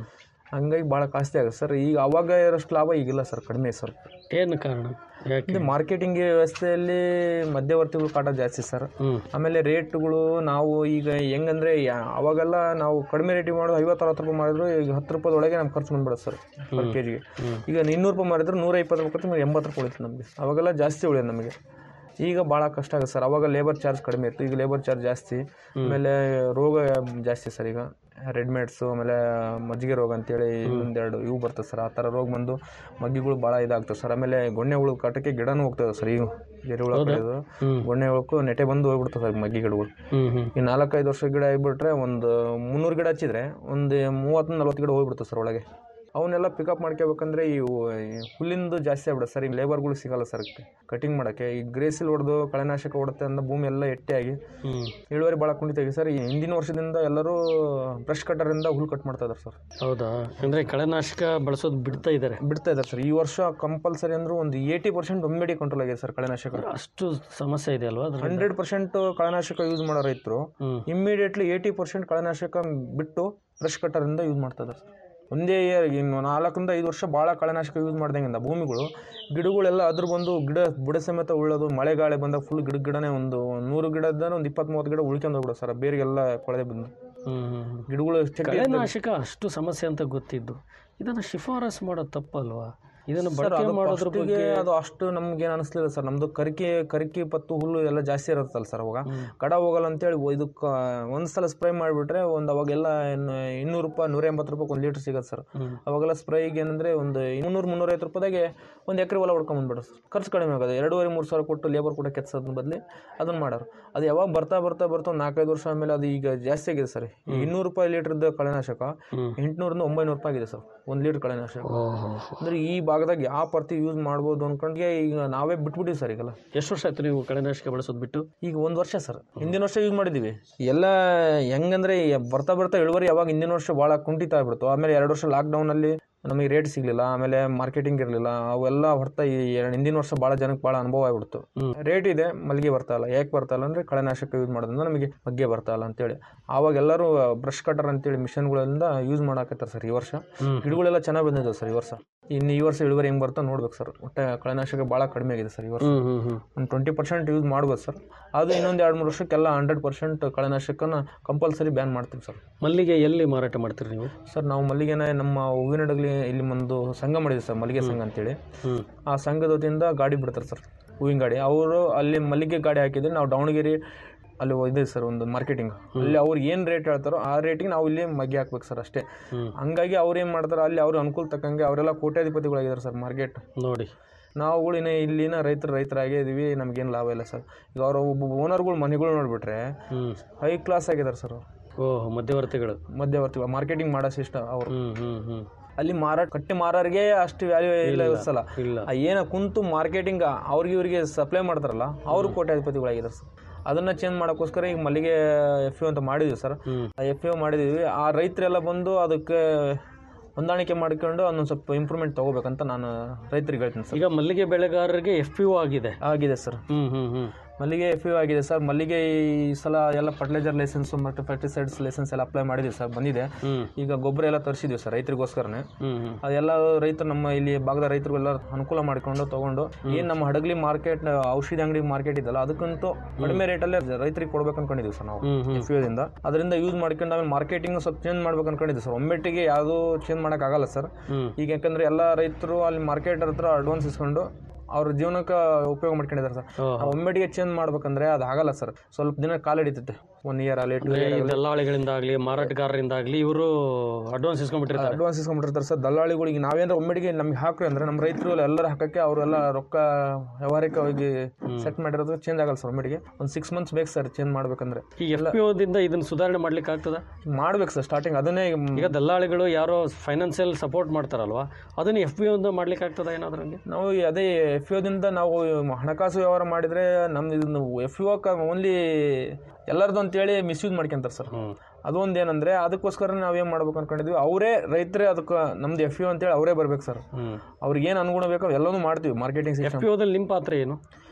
ಹಂಗಾಗಿ ಭಾಳ ಕಾಸ್ಟ್ಲಿ ಆಗುತ್ತೆ ಸರ್ ಈಗ ಅವಾಗ ಇರೋಷ್ಟು ಲಾಭ ಈಗಿಲ್ಲ ಸರ್ ಕಡಿಮೆ ಸರ್ ಏನು ಕಾರಣ ಯಾಕೆ ಇದು ಮಾರ್ಕೆಟಿಂಗ್ ವ್ಯವಸ್ಥೆಯಲ್ಲಿ ಮಧ್ಯವರ್ತಿಗಳು ಕಾಟ ಜಾಸ್ತಿ ಸರ್ ಹ್ಞೂ ಆಮೇಲೆ ರೇಟ್ಗಳು ನಾವು ಈಗ ಹೆಂಗಂದ್ರೆ ಯಾ- ಅವಾಗೆಲ್ಲ ನಾವು ಕಡಿಮೆ ರೇಟಿಗೆ ಮಾಡೋದು ಐವತ್ತು ಅರವತ್ತು ರೂಪಾಯಿ ಮಾಡಿದ್ರು ಈಗ ಹತ್ತು ರೂಪಾಯಿದೊಳಗೆ ನಮ್ಗೆ ಖರ್ಚು ಬಂದ್ಬಿಡುತ್ತೆ ಸರ್ ಪರ್ ಕೆ ಜಿಗೆ ಈಗ ಇನ್ನೂರು ರೂಪಾಯಿ ಮಾಡಿದ್ರೆ ನೂರ ಇಪ್ಪತ್ತು ರೂಪಾಯಿ ಖರ್ಚು ಎಂಬತ್ತು ರೂಪಾಯಿ ಉಳಿತು ನಮಗೆ ಅವಾಗೆಲ್ಲ ಜಾಸ್ತಿ ಉಳಿಯೋದು ನಮಗೆ ಈಗ ಭಾಳ ಕಷ್ಟ ಆಗುತ್ತೆ ಸರ್ ಅವಾಗ ಲೇಬರ್ ಚಾರ್ಜ್ ಕಡಿಮೆ ಇತ್ತು ಈಗ ಲೇಬರ್ ಚಾರ್ಜ್ ಜಾಸ್ತಿ ಆಮೇಲೆ ರೋಗ ಜಾಸ್ತಿ ಸರ್ ಈಗ ರೆಡ್ ಮೇಡ್ಸು ಆಮೇಲೆ ಮಜ್ಜಿಗೆ ರೋಗ ಅಂತೇಳಿ ಇನ್ನೊಂದೆರಡು ಇವು ಬರ್ತದೆ ಸರ್ ಆ ಥರ ರೋಗ ಬಂದು ಮಗ್ಗಿಗಳು ಭಾಳ ಇದಾಗ್ತವೆ ಸರ್ ಆಮೇಲೆ ಗೊಣ್ಣೆ ಹುಳು ಕಾಟಕ್ಕೆ ಗಿಡನೂ ಹೋಗ್ತದೆ ಸರ್ ಈಗ ಎರೆಹುಳ ಕಡಿಯೋದು ಗೊಣ್ಣೆ ಹುಳಕ್ಕೂ ನೆಟೆ ಬಂದು ಹೋಗ್ಬಿಡ್ತದೆ ಸರ್ ಮಗ್ಗಿ ಗಿಡಗಳು ಹ್ಞೂ ಹ್ಞೂ ಈ ನಾಲ್ಕೈದು ವರ್ಷ ಗಿಡ ಆಗಿಬಿಟ್ರೆ ಒಂದು ಮುನ್ನೂರು ಗಿಡ ಹಚ್ಚಿದ್ರೆ ಒಂದು ಮೂವತ್ತು ನಲ್ವತ್ತು ಗಿಡ ಹೋಗ್ಬಿಡ್ತದೆ ಸರ್ ಒಳಗೆ ಅವನ್ನೆಲ್ಲ ಪಿಕಪ್ ಮಾಡ್ಕೋಬೇಕಂದ್ರೆ ಇವು ಈ ಹುಲ್ಲಿಂದು ಜಾಸ್ತಿ ಆಗ್ಬಿಡುತ್ತೆ ಸರ್ ಈಗ ಲೇಬರ್ಗಳು ಸಿಗಲ್ಲ ಸರ್ ಕಟಿಂಗ್ ಮಾಡೋಕ್ಕೆ ಈ ಗ್ರೇಸಿಲ್ ಹೊಡೆದು ಕಳೆನಾಶಕ ಹೊಡುತ್ತೆ ಅಂದ್ರೆ ಭೂಮಿ ಎಲ್ಲ ಎಟ್ಟೆಯಾಗಿ ಹ್ಞೂ ಇಳುವರಿ ಭಾಳ ಕುಂಠಿತಾಗಿ ಸರ್ ಈ ಹಿಂದಿನ ವರ್ಷದಿಂದ ಎಲ್ಲರೂ ಬ್ರಷ್ ಕಟ್ಟರಿಂದ ಹುಲ್ ಕಟ್ ಮಾಡ್ತಾ ಇದ್ದಾರೆ ಸರ್ ಹೌದಾ ಅಂದರೆ ಕಳೆನಾಶಕ ಬಳಸೋದು ಬಿಡ್ತಾ ಇದ್ದಾರೆ ಬಿಡ್ತಾ ಇದ್ದಾರೆ ಸರ್ ಈ ವರ್ಷ ಕಂಪಲ್ಸರಿ ಅಂದರೂ ಒಂದು ಏಯ್ಟಿ ಪರ್ಸೆಂಟ್ ಒಮ್ಮೆಡಿ ಕಂಟ್ರೋಲ್ ಆಗಿದೆ ಸರ್ ಕಳೆನಾಶಕ ಅಷ್ಟು ಸಮಸ್ಯೆ ಇದೆ ಅಲ್ವಾ ಅದ್ರ ಹಂಡ್ರೆಡ್ ಪರ್ಸೆಂಟ್ ಕಳೆನಾಶಕ ಯೂಸ್ ಮಾಡೋ ರೈತರು ಹ್ಞೂ ಇಮ್ಮಿಡಿಯೇಟ್ಲಿ ಏಯ್ಟಿ ಪರ್ಸೆಂಟ್ ಕಳೆನಾಶಕ ಬಿಟ್ಟು ಬ್ರಷ್ ಕಟ್ಟರಿಂದ ಯೂಸ್ ಮಾಡ್ತಾ ಇದ್ದಾರೆ ಸರ್ ಒಂದೇ ಇಯರ್ ಇನ್ನು ನಾಲ್ಕರಿಂದ ಐದು ವರ್ಷ ಭಾಳ ಕಳೆನಾಶಕ ಯೂಸ್ ಮಾಡ್ದಂಗಿಂದ ಭೂಮಿಗಳು ಗಿಡಗಳೆಲ್ಲ ಅದ್ರ ಬಂದು ಗಿಡ ಬುಡ ಸಮೇತ ಉಳ್ಳೋದು ಮಳೆ ಗಾಳಿ ಬಂದಾಗ ಫುಲ್ ಗಿಡ ಗಿಡನೇ ಒಂದು ನೂರು ಗಿಡ ಇದ್ದರೆ ಒಂದು ಇಪ್ಪತ್ತು ಮೂವತ್ತು ಗಿಡ ಉಳ್ಕೊಂಡು ಹೋಗ್ಬಿಡೋ ಸರ್ ಬೇರೆಗೆಲ್ಲ ಕೊಳೆದೆ ಬಂದು ಹ್ಞೂ ಹ್ಞೂ ಗಿಡಗಳು ಚೆಕ್ಕೆ ಕಳೆನಾಶಕ ಅಷ್ಟು ಸಮಸ್ಯೆ ಅಂತ ಗೊತ್ತಿದ್ದು ಇದನ್ನು ಶಿಫಾರಸ್ ಮಾಡೋದು ತಪ್ಪಲ್ವಾ ಇದನ್ನು ಬಳಕೆ ಮಾಡೋದ್ರ ಫಸ್ಟಿಗೆ ಬಗ್ಗೆ ಅದು ಅಷ್ಟು ನಮ್ಗೆ ಏನು ಅನಿಸ್ಲಿಲ್ಲ ಸರ್ ನಮ್ದು ಕರಿಕೆ ಕರಿಕೆ ಪತ್ತು ಹುಲ್ಲು ಎಲ್ಲ ಜಾಸ್ತಿ ಇರುತ್ತಲ್ಲ ಸರ್ ಅವಾಗ ಕಡ ಹೋಗಲ್ಲ ಅಂತೇಳಿ ಇದಕ್ಕೆ ಒಂದು ಸಲ ಸ್ಪ್ರೇ ಮಾಡಿಬಿಟ್ರೆ ಒಂದು ಅವಾಗೆಲ್ಲ ಇನ್ನು ಇನ್ನೂರು ರೂಪಾಯಿ ನೂರ ಎಂಬತ್ತು ರೂಪಾಯಿ ಒಂದು ಲೀಟ್ರ್ ಸಿಗತ್ತೆ ಸರ್ ಹ್ಮ್. ಅವಾಗೆಲ್ಲ ಸ್ಪ್ರೇಗೆ ಏನಂದ್ರೆ ಒಂದು ಮುನ್ನೂರು ಮುನ್ನೂರೈವತ್ತು ರೂಪಾಯಿದಾಗೆ ಒಂದು ಎಕರೆ ಹೊಲ ಹೊಡ್ಕೊಂಬಂದ್ಬಿಡು ಸರ್ ಖರ್ಚು ಕಡಿಮೆ ಆಗೋದು ಎರಡೂವರೆ ಮೂರು ಸಾವಿರ ಕೊಟ್ಟು ಲೇಬರ್ ಕೂಡ ಕೆತ್ಸೋದ್ರ ಬದಲಿ ಅದನ್ನು ಮಾಡೋರು ಅದು ಯಾವಾಗ ಬರ್ತಾ ಬರ್ತಾ ಬರ್ತಾ ಒಂದು ನಾಲ್ಕೈದು ವರ್ಷ ಆಮೇಲೆ ಅದು ಈಗ ಜಾಸ್ತಿ ಆಗಿದೆ ಸರ್ ಇನ್ನೂರು ರೂಪಾಯಿ ಲೀಟ್ರದ್ದು ಕಳೆನಾಶಕ ಹ್ಮ್. ಎಂಟುನೂರಿಂದ ಒಂಬೈನೂರು ರೂಪಾಯಿ ಆಗಿದೆ ಸರ್ ಒಂದು ಲೀಟ್ರ್ ಕಳೆನಾಶಕ ಓಹೋ ಅಂದ್ರೆ ಈ ಭಾಗದಾಗ ಯಾವ ಪರ್ತಿ ಯೂಸ್ ಮಾಡ್ಬೋದು ಅನ್ಕೊಂಡ್ಗೆ ಈಗ ನಾವೇ ಬಿಟ್ಬಿಟ್ಟಿವಿ ಸರ್ ಈಗೆಲ್ಲ ಎಷ್ಟು ವರ್ಷ ಆಯ್ತು ನೀವು ಕಳೆನಾಶಕ ಬಳಸೋದು ಬಿಟ್ಟು ಈಗ ಒಂದು ವರ್ಷ ಸರ್ ಹಿಂದಿನ ವರ್ಷ ಯೂಸ್ ಮಾಡಿದ್ದೀವಿ ಎಲ್ಲ ಹೆಂಗಂದ್ರೆ ಈ ಬರ್ತಾ ಬರ್ತಾ ಇಳುವರಿ ಯಾವಾಗ ಹಿಂದಿನ ವರ್ಷ ಭಾಳ ಕುಂಠಿತ ಆಗ್ಬಿಡ್ತು ಆಮೇಲೆ ಎರಡು ವರ್ಷ ಲಾಕ್ಡೌನಲ್ಲಿ ನಮಗೆ ರೇಟ್ ಸಿಗಲಿಲ್ಲ ಆಮೇಲೆ ಮಾರ್ಕೆಟಿಂಗ್ ಇರಲಿಲ್ಲ ಅವೆಲ್ಲ ಹೊರತಾ ಈ ಎರಡು ಹಿಂದಿನ ವರ್ಷ ಭಾಳ ಜನಕ್ಕೆ ಭಾಳ ಅನುಭವ ಆಗ್ಬಿಡ್ತು ಹ್ಮ್. ರೇಟ್ ಇದೆ ಮಲ್ಲಿಗೆ ಬರ್ತಾ ಇಲ್ಲ ಯಾಕೆ ಬರ್ತಾ ಇಲ್ಲ ಅಂದರೆ ಕಳೆನಾಶಕ ಯೂಸ್ ಮಾಡೋದ್ರಿಂದ ನಮಗೆ ಮಗ್ಗೆ ಬರ್ತಾ ಇಲ್ಲ ಅಂತೇಳಿ ಆವಾಗ ಎಲ್ಲರೂ ಬ್ರಷ್ ಕಟರ್ ಅಂತೇಳಿ ಮಿಷನ್ಗಳಿಂದ ಯೂಸ್ ಮಾಡಾಕತ್ತಾರೆ ಸರ್ ಈ ವರ್ಷ ಹ್ಮ್. ಗಿಡಗಳೆಲ್ಲ ಚೆನ್ನಾಗಿ ಬಂದಿದೆ ಸರ್ ಈ ವರ್ಷ ಇನ್ನು ಈ ವರ್ಷ ಇಳುವರಿ ಹೆಂಗೆ ಬರ್ತೋ ನೋಡ್ಬೇಕು ಸರ್ ಒಟ್ಟೆ ಕಳೆನಾಶಕ ಭಾಳ ಕಡಿಮೆ ಆಗಿದೆ ಸರ್ ಈ ವರ್ಷ ಹ್ಞೂ ಹ್ಞೂ ಹ್ಞೂ ಒಂದು ಟ್ವೆಂಟಿ ಪರ್ಸೆಂಟ್ ಯೂಸ್ ಮಾಡ್ಬೋದು ಸರ್ ಅದು ಇನ್ನೊಂದು ಎರಡು ಮೂರು ವರ್ಷಕ್ಕೆಲ್ಲ ಹಂಡ್ರೆಡ್ ಪರ್ಸೆಂಟ್ ಕಳೆನಾಶಕನ ಕಂಪಲ್ಸರಿ ಬ್ಯಾನ್ ಮಾಡ್ತೀವಿ ಸರ್ ಮಲ್ಲಿಗೆ ಎಲ್ಲಿ ಮಾರಾಟ ಮಾಡ್ತೀರಿ ನೀವು ಸರ್ ನಾವು ಮಲ್ಲಿಗೆನ ನಮ್ಮ ಹೂವಿನಡಗಲಿ ಇಲ್ಲಿ ಒಂದು ಸಂಘ ಮಾಡಿದ್ವಿ ಸರ್ ಮಲ್ಲಿಗೆ ಸಂಘ ಅಂತೇಳಿ ಹ್ಞೂ ಆ ಸಂಘದ ವತಿಯಿಂದ ಗಾಡಿ ಬಿಡ್ತಾರೆ ಸರ್ ಹೂವಿನ ಗಾಡಿ ಅವರು ಅಲ್ಲಿ ಮಲ್ಲಿಗೆ ಗಾಡಿ ಹಾಕಿದ್ರೆ ನಾವು ದಾವಣಗೆರೆ ಅಲ್ಲಿ ಇದೆ ಸರ್ ಒಂದು ಮಾರ್ಕೆಟಿಂಗ್ ಅಲ್ಲಿ ಅವ್ರು ಏನು ರೇಟ್ ಹೇಳ್ತಾರೋ ಆ ರೇಟಿಗೆ ನಾವು ಇಲ್ಲಿ ಮಗ್ಗೆ ಹಾಕ್ಬೇಕು ಸರ್ ಅಷ್ಟೇ ಹ್ಞೂ ಹಂಗಾಗಿ ಅವ್ರು ಏನು ಮಾಡ್ತಾರೆ ಅಲ್ಲಿ ಅವ್ರ ಅನುಕೂಲ ತಕ್ಕಂಗೆ ಅವರೆಲ್ಲ ಕೋಟ್ಯಾಧಿಪತಿಗಳಾಗಿದ್ದಾರೆ ಸರ್ ಮಾರ್ಕೆಟ್ ನೋಡಿ ನಾವುಗಳು ಇನ್ನು ಇಲ್ಲಿನ ರೈತರು ರೈತರಾಗೇ ಇದೀವಿ ನಮಗೇನು ಲಾಭ ಇಲ್ಲ ಸರ್ ಈಗ ಅವರು ಒಬ್ಬ ಓನರ್ಗಳು ಮನೆಗಳು ನೋಡಿಬಿಟ್ರೆ ಹ್ಞೂ ಹೈ ಕ್ಲಾಸ್ ಆಗಿದ್ದಾರೆ ಸರ್ ಅವ್ರು ಓಹ್ ಮಧ್ಯವರ್ತಿಗಳು ಮಧ್ಯವರ್ತಿ ಮಾರ್ಕೆಟಿಂಗ್ ಮಾಡೋ ಸಿಸ್ಟಮ್ ಅವರು ಹ್ಞೂ ಹ್ಞೂ ಹ್ಞೂ ಅಲ್ಲಿ ಮಾರಾಟ ಕಟ್ಟಿ ಮಾರೋರಿಗೆ ಅಷ್ಟು ವ್ಯಾಲ್ಯೂ ಇಲ್ಲ ಸಲ ಇಲ್ಲ ಏನ ಕುಂತು ಮಾರ್ಕೆಟಿಂಗ್ ಅವ್ರಿಗೆ ಇವರಿಗೆ ಸಪ್ಲೈ ಮಾಡ್ತಾರಲ್ಲ ಅವರು ಕೋಟ್ಯಾಧಿಪತಿಗಳಾಗಿದ್ದಾರೆ ಸರ್ ಅದನ್ನ ಚೇಂಜ್ ಮಾಡೋಕ್ಕೋಸ್ಕರ ಈಗ ಮಲ್ಲಿಗೆ ಎಫ್ ಯು ಅಂತ ಮಾಡಿದ್ವಿ ಸರ್ ಹ್ಞೂ ಆ ಎಫ್ ಯು ಮಾಡಿದೀವಿ ಆ ರೈತರೆಲ್ಲ ಬಂದು ಅದಕ್ಕೆ ಹೊಂದಾಣಿಕೆ ಮಾಡ್ಕೊಂಡು ಅದೊಂದು ಸ್ವಲ್ಪ ಇಂಪ್ರೂವ್ಮೆಂಟ್ ತಗೋಬೇಕಂತ ನಾನು ರೈತರಿಗೆ ಹೇಳ್ತೀನಿ ಸರ್ ಈಗ ಮಲ್ಲಿಗೆ ಬೆಳೆಗಾರರಿಗೆ ಎಫ್ ಪಿ ಆಗಿದೆ ಆಗಿದೆ ಸರ್ ಹ್ಞೂ ಹ್ಞೂ ಹ್ಞೂ ಮಲ್ಲಿಗೆ ಎಫ್ ಯು ಆಗಿದೆ ಸರ್ ಮಲ್ಲಿಗೆ ಈ ಸಲ ಎಲ್ಲ ಫರ್ಟಿಲೈಸರ್ ಲೈಸೆನ್ಸ್ ಮತ್ತು ಪೆಸ್ಟಿಸೈಡ್ಸ್ ಲೈಸೆನ್ಸ್ ಎಲ್ಲ ಅಪ್ಲೈ ಮಾಡಿದ್ದೀವಿ ಸರ್ ಬಂದಿದೆ ಹ್ಞೂ ಈಗ ಗೊಬ್ಬರ ಎಲ್ಲ ತರಿಸಿದ್ದೀವಿ ಸರ್ ರೈತರಿಗೋಸ್ಕರನೇ ಹ್ಞೂ ಹ್ಞೂ ಅದೆಲ್ಲ ರೈತರು ನಮ್ಮ ಇಲ್ಲಿ ಭಾಗದ ರೈತರಿಗೆಲ್ಲ ಅನುಕೂಲ ಮಾಡಿಕೊಂಡು ತಗೊಂಡು ಏನು ನಮ್ಮ ಹಡಗಲಿ ಮಾರ್ಕೆಟ್ ಔಷಧಿ ಅಂಗಡಿ ಮಾರ್ಕೆಟ್ ಇದೆಯಲ್ಲ ಅದಕ್ಕಂತೂ ಕಡಿಮೆ ರೇಟಲ್ಲೇ ರೈತರಿಗೆ ಕೊಡ್ಬೇಕು ಅನ್ಕೊಂಡಿದ್ದೀವಿ ಸರ್ ನಾವು ಹ್ಞೂ ಹ್ಞೂ ಎಫ್ ದಿಂದ ಅದರಿಂದ ಯೂಸ್ ಮಾಡ್ಕೊಂಡು ಆಮೇಲೆ ಮಾರ್ಕೆಟಿಂಗ್ ಸ್ವಲ್ಪ ಚೇಂಜ್ ಮಾಡ್ಬೇಕು ಅನ್ಕೊಂಡಿದ್ದೀವಿ ಸರ್ ಒಮ್ಮೆಟ್ಟಿಗೆ ಯಾವುದೂ ಚೇಂಜ್ ಮಾಡೋಕ್ಕಾಗಲ್ಲ ಸರ್ ಹ್ಞೂ ಈಗ ಯಾಕಂದ್ರೆ ಎಲ್ಲ ರೈತರು ಅಲ್ಲಿ ಮಾರ್ಕೆಟ್ ಹತ್ರ ಅಡ್ವಾನ್ಸ್ ಇಸ್ಕೊಂಡು ಅವ್ರ ಜೀವನಕ್ಕೆ ಉಪಯೋಗ ಮಾಡ್ಕೊಂಡಿದ್ದಾರೆ ಸರ್ ಓಹ್. ನಾವು ಒಮ್ಮೆಟ್ಟಿಗೆ ಚೇಂಜ್ ಮಾಡ್ಬೇಕಂದ್ರೆ ಅದು ಆಗಲ್ಲ ಸರ್ ಸ್ವಲ್ಪ ದಿನ ಕಾಲ ಹಿಡಿತೈತೆ ಒನ್ ಇಯರ್ ಅಲ್ಲಿ ಟು ಈ ದಲ್ಲಾಳಿಗಳಿಂದಾಗಲಿ ಮಾರಾಟಗಾರರಿಂದಾಗಲಿ ಇವರು ಅಡ್ವಾನ್ಸ್ ಇಸ್ಕೊಂಡ್ಬಿಟ್ಟಿರ್ತಾರೆ ಅಡ್ವಾನ್ಸ್ ಇಸ್ಕೊಂಡ್ಬಿಟ್ಟಿರ್ತಾರೆ ಸರ್ ದಲ್ಲಾಳಿಗಳಿಗೆ ನಾವೇನಾರ ಒಮ್ಮೆಡಿಗೆ ನಮ್ಗೆ ಹಾಕ್ರಿ ಅಂದ್ರೆ ನಮ್ಮ ರೈತರು ಎಲ್ಲರೂ ಹಾಕಕ್ಕೆ ಅವರೆಲ್ಲ ರೊಕ್ಕ ವ್ಯವಹಾರಿಕವಾಗಿ ಸೆಟ್ ಮಾಡಿರೋದು ಚೇಂಜ್ ಆಗಲ್ಲ ಸರ್ ಒಮ್ಮೆಡಿಗೆ ಒಂದು ಸಿಕ್ಸ್ ಮಂತ್ಸ್ ಬೇಕು ಸರ್ ಚೇಂಜ್ ಮಾಡ್ಬೇಕಂದ್ರೆ ಈ ಎಫ್ ಪಿ ಓದಿಂದ ಇದನ್ನು ಸುಧಾರಣೆ ಮಾಡ್ಲಿಕ್ಕೆ ಆಗ್ತದ ಮಾಡ್ಬೇಕು ಸರ್ ಸ್ಟಾರ್ಟಿಂಗ್ ಅದನ್ನೇ ಈಗ ಈಗ ದಲ್ಲಾಳಿಗಳು ಯಾರೋ ಫೈನಾನ್ಸಿಯಲ್ ಸಪೋರ್ಟ್ ಮಾಡ್ತಾರಲ್ವಾ ಅದನ್ನು ಎಫ್ ಪಿ ಒಂದು ಮಾಡ್ಲಿಕ್ಕೆ ಆಗ್ತದ ಏನಾದ್ರೂ ಹಂಗೆ ನಾವು ಈ ಅದೇ ಎಫ್ ದಿಂದ ನಾವು ಹಣಕಾಸು ವ್ಯವಹಾರ ಮಾಡಿದ್ರೆ ನಮ್ದು ಇದನ್ನು ಎಫ್ ಓನ್ಲಿ ಎಲ್ಲರದು ಅಂತೇಳಿ ಮಿಸ್ಯೂಸ್ ಮಾಡ್ಕೊಂತಾರೆ ಸರ್ ಹ್ಞೂ ಅದೊಂದು ಏನಂದ್ರೆ ಅದಕ್ಕೋಸ್ಕರ ನಾವೇನು ಮಾಡ್ಬೇಕು ಅನ್ಕೊಂಡಿದ್ವಿ ಅವರೇ ರೈತರೇ ಅದಕ್ಕೆ ನಮ್ದು ಎಫ್ ಯು ಅಂತೇಳಿ ಅವರೇ ಬರ್ಬೇಕು ಸರ್ ಹ್ಞೂ ಅವ್ರಿಗೆ ಏನು ಅನುಗುಣ ಬೇಕೋ ಎಲ್ಲನೂ ಮಾಡ್ತೀವಿ ಮಾರ್ಕೆಟಿಂಗ್ ಎಫ್ ಸಿಸ್ಟಮ್ ಪಿ ಓದಲ್ಲಿ ನಿಮ್ಮ ಪಾತ್ರ ಏನು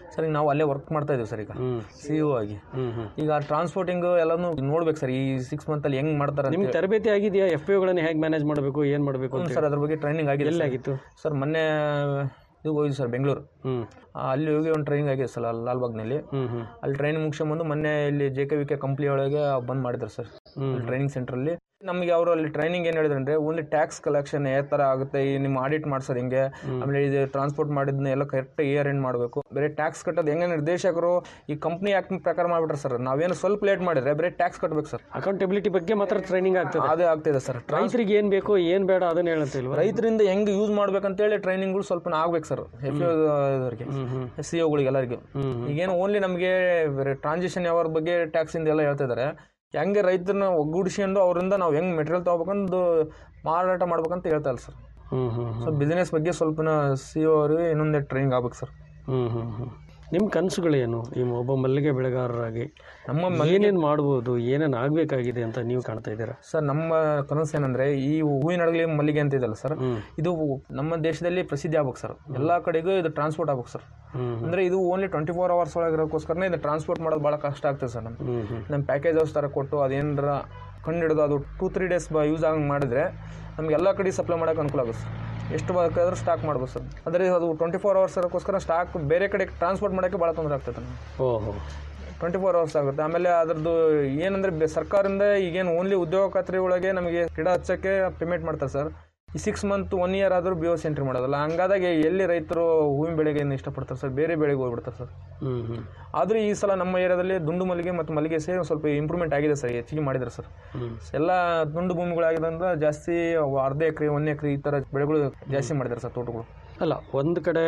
ಸರ್ ಈಗ ನಾವು ಅಲ್ಲೇ ವರ್ಕ್ ಮಾಡ್ತಾ ಇದೀವಿ ಸರ್ ಈಗ ಹ್ಞೂ ಸಿ ಯು ಆಗಿ ಹ್ಞೂ ಹ್ಞೂ ಈಗ ಟ್ರಾನ್ಸ್ಪೋರ್ಟಿಂಗ್ ಎಲ್ಲಾನು ನೋಡ್ಬೇಕು ಸರ್ ಈ ಸಿಕ್ಸ್ ಮಂತಲ್ಲಿ ಹೆಂಗ್ ಮಾಡ್ತಾರೆ ನಿಮ್ಗೆ ತರಬೇತಿ ಆಗಿದೆಯಾ ಎಫ್ ಪಿ ಒಗಳನ್ನ ಹೇಗೆ ಮ್ಯಾನೇಜ್ ಮಾಡಬೇಕು ಏನು ಮಾಡಬೇಕು ಅಂತ ಸರ್ ಅದ್ರ ಬಗ್ಗೆ ಟ್ರೈನಿಂಗ್ ಆಗಿದೆ ಎಲ್ಲಿ ಸರ್. ಆಗಿತ್ತು ಸರ್ ಮೊನ್ನೆ ಇದು ಹೋಗಿದ್ವಿ ಸರ್ ಬೆಂಗಳೂರು ಹ್ಞೂ ಆ, ಅಲ್ಲಿ ಹೋಗಿ ಒಂದು ಟ್ರೈನಿಂಗ್ ಆಗಿದೆ ಸರ್ ಅಲ್ಲಿ ಲಾಲ್ಬಾಗ್ನಲ್ಲಿ ಹ್ಞೂ ಹ್ಞೂ ಅಲ್ಲಿ ಟ್ರೈನಿಂಗ್ ಮುಗಿಸ್ಕೊಂಬಂದು ಮೊನ್ನೆ ಇಲ್ಲಿ J K V K company ಒಳಗೆ ಬಂದ್ ಮಾಡಿದ್ರು ಸರ್ ಹ್ಞೂ ಟ್ರೈನಿಂಗ್ ಸೆಂಟ್ರಲ್ಲಿ ನಮಗೆ ಅವರು ಅಲ್ಲಿ ಟ್ರೈನಿಂಗ್ ಏನು ಹೇಳಿದ್ರು ಅಂದ್ರೆ ಓನ್ಲಿ ಟ್ಯಾಕ್ಸ್ ಕಲೆಕ್ಷನ್ ಯಾವ ಥರ ಆಗುತ್ತೆ ಈ ನಿಮ್ಮ ಆಡಿಟ್ ಮಾಡ್ಸೋದು ಹಿಂಗೆ ಆಮೇಲೆ ಇದು ಟ್ರಾನ್ಸ್ಪೋರ್ಟ್ ಮಾಡಿದ್ನ ಎಲ್ಲ ಕರೆಕ್ಟ್ ಇಯರ್ ಎಂಡ್ ಮಾಡಬೇಕು ಬೇರೆ ಟ್ಯಾಕ್ಸ್ ಕಟ್ಟೋದು ಹೆಂಗೆ ನಿರ್ದೇಶಕರು ಈ ಕಂಪ್ನಿ ಆಕ್ಟ್ ಪ್ರಕಾರ ಮಾಡ್ಬಿಟ್ರೆ ಸರ್ ನಾವೇನು ಸ್ವಲ್ಪ ಲೇಟ್ ಮಾಡಿದ್ರೆ ಬೇರೆ ಟ್ಯಾಕ್ಸ್ ಕಟ್ಟಬೇಕು ಸರ್ ಅಕೌಂಟಬಿಲಿಟಿ ಬಗ್ಗೆ ಮಾತ್ರ ಟ್ರೈನಿಂಗ್ ಆಗ್ತದೆ ಅದೇ ಆಗ್ತಿದೆ ಸರ್ ರೈತರಿಗೆ ಏನು ಬೇಕು ಏನು ಬೇಡ ಅದನ್ನ ಹೇಳಂತ ಇಲ್ವಾ ರೈತರಿಂದ ಹೆಂಗೆ ಯೂಸ್ ಮಾಡ್ಬೇಕಂತೇಳಿ ಟ್ರೈನಿಂಗ್ಗಳು ಸ್ವಲ್ಪ ಆಗ್ಬೇಕು ಸರ್ ಎಫ್ ಇವರಿಗೆ ಹ್ಞೂ ಹ್ಞೂ ಸಿ ಒಗಳಿಗೆ ಎಲ್ಲರಿಗೂ ಹ್ಞೂ ಈಗೇನು ಓನ್ಲಿ ನಮಗೆ ಟ್ರಾನ್ಸಿಷನ್ ಯಾವ ಬಗ್ಗೆ ಟ್ಯಾಕ್ಸಿಂದ ಎಲ್ಲ ಹೇಳ್ತಾ ಇದ್ದಾರೆ ಹೆಂಗೆ ರೈತರನ್ನ ಒಗ್ಗೂಡಿಸ್ಕೊಂಡು ಅವರಿಂದ ನಾವು ಹೆಂಗೆ ಮೆಟೀರಿಯಲ್ ತೊಗೋಬೇಕಂದು ಮಾರಾಟ ಮಾಡ್ಬೇಕಂತ ಹೇಳ್ತಾ ಇಲ್ಲ ಸರ್ ಹ್ಞೂ ಹ್ಞೂ ಸೊ ಬಿಸ್ನೆಸ್ ಬಗ್ಗೆ ಸ್ವಲ್ಪ ಸಿ ಒ ಅವರಿಗೆ ಇನ್ನೊಂದೇ ಟ್ರೈನಿಂಗ್ ಆಗ್ಬೇಕು ಸರ್ ಹ್ಞೂ ಹ್ಞೂ ಹ್ಞೂ ನಿಮ್ಮ ಕನಸುಗಳೇನು ಈ ಒಬ್ಬ ಮಲ್ಲಿಗೆ ಬೆಳೆಗಾರರಾಗಿ ನಮ್ಮ ಏನೇನು ಮಾಡ್ಬೋದು ಏನೇನು ಆಗಬೇಕಾಗಿದೆ ಅಂತ ನೀವು ಕಾಣ್ತಾ ಇದ್ದೀರಾ ಸರ್ ನಮ್ಮ ಕನಸು ಏನಂದ್ರೆ ಈ ಹೂವಿನ ಅಡಗಲಿ ಮಲ್ಲಿಗೆ ಅಂತ ಇದೆಯಲ್ಲ ಸರ್ ಹ್ಞೂ ಇದು ನಮ್ಮ ದೇಶದಲ್ಲಿ ಪ್ರಸಿದ್ಧಿ ಆಗ್ಬೇಕು ಸರ್ ಎಲ್ಲ ಕಡೆಗೂ ಇದು ಟ್ರಾನ್ಸ್ಪೋರ್ಟ್ ಆಗ್ಬೇಕು ಸರ್ ಹ್ಞೂ ಅಂದ್ರೆ ಇದು ಓನ್ಲಿ ಟ್ವೆಂಟಿ ಫೋರ್ ಅವರ್ಸ್ ಒಳಗಿರೋಕ್ಕೋಸ್ಕರನೇ ಇದು ಟ್ರಾನ್ಸ್ಪೋರ್ಟ್ ಮಾಡೋದು ಭಾಳ ಕಷ್ಟ ಆಗ್ತದೆ ಸರ್ ನಮ್ಗೆ ಹ್ಞೂ ಹ್ಞೂ ನಮ್ಮ ಪ್ಯಾಕೇಜ್ ಹೌಸ್ ಥರ ಕೊಟ್ಟು ಅದೇನಾರ ಕಂಡು ಹಿಡಿದು ಅದು ಟೂ ತ್ರೀ ಡೇಸ್ ಯೂಸ್ ಆಗಂಗೆ ಮಾಡಿದ್ರೆ ನಮ್ಗೆ ಎಲ್ಲ ಕಡೆ ಸಪ್ಲೈ ಮಾಡೋಕೆ ಅನುಕೂಲ ಆಗುತ್ತೆ ಸರ್ ಎಷ್ಟು ಬೇಕಾದ್ರೂ ಸ್ಟಾಕ್ ಮಾಡ್ಬೋದು ಸರ್ ಆದರೆ ಅದು ಟ್ವೆಂಟಿ ಫೋರ್ ಅವರ್ಸ್ ಇರೋಕ್ಕೋಸ್ಕರ ಸ್ಟಾಕ್ ಬೇರೆ ಕಡೆ ಟ್ರಾನ್ಸ್ಪೋರ್ಟ್ ಮಾಡೋಕ್ಕೆ ಭಾಳ ತೊಂದರೆ ಆಗ್ತದೆ ನಮ್ಗೆ ಓಹೋ ಟ್ವೆಂಟಿ ಫೋರ್ ಅವರ್ಸ್ ಆಗುತ್ತೆ ಆಮೇಲೆ ಅದ್ರದ್ದು ಏನಂದ್ರೆ ಬೆ- ಸರ್ಕಾರದಿಂದ ಈಗೇನು ಓನ್ಲಿ ಉದ್ಯೋಗ ಖಾತ್ರಿ ಒಳಗೆ ನಮಗೆ ಗಿಡ ಹಚ್ಚಕ್ಕೆ ಪೇಮೆಂಟ್ ಮಾಡ್ತಾರೆ ಸರ್ ಈ ಸಿಕ್ಸ್ ಮಂತ್ ಒನ್ ಇಯರ್ ಆದರೂ ಬಿ ಓಸ್ ಎಂಟ್ರಿ ಮಾಡೋದಲ್ಲ ಹಂಗಾದಾಗ ಎಲ್ಲಿ ರೈತರು ಹೂವಿನ ಬೆಳೆಗೆ ಏನು ಇಷ್ಟಪಡ್ತಾರೆ ಸರ್ ಬೇರೆ ಬೆಳೆಗೆ ಹೋಗ್ಬಿಡ್ತಾರೆ ಸರ್ ಹ್ಞೂ ಹ್ಞೂ ಆದರೂ ಈ ಸಲ ನಮ್ಮ ಏರಿಯಾದಲ್ಲಿ ದುಂಡು ಮಲ್ಲಿಗೆ ಮತ್ತು ಮಲ್ಲಿಗೆ ಸೇರಿ ಒಂದ್ ಸ್ವಲ್ಪ ಇಂಪ್ರೂವ್ಮೆಂಟ್ ಆಗಿದೆ ಸರ್ ಹೆಚ್ಚಿಗೆ ಮಾಡಿದ್ದಾರೆ ಸರ್ ಹ್ಞೂ ಎಲ್ಲ ದುಂಡು ಭೂಮಿಗಳಾಗಿದ್ದರಿಂದ ಜಾಸ್ತಿ ಅವು ಅರ್ಧ ಎಕರೆ ಒಂದು ಎಕರೆ ಈ ಥರ ಬೆಳೆಗಳು ಜಾಸ್ತಿ ಮಾಡಿದ್ದಾರೆ ಸರ್ ತೋಟಗಳು ಅಲ್ಲ ಒಂದು ಕಡೆ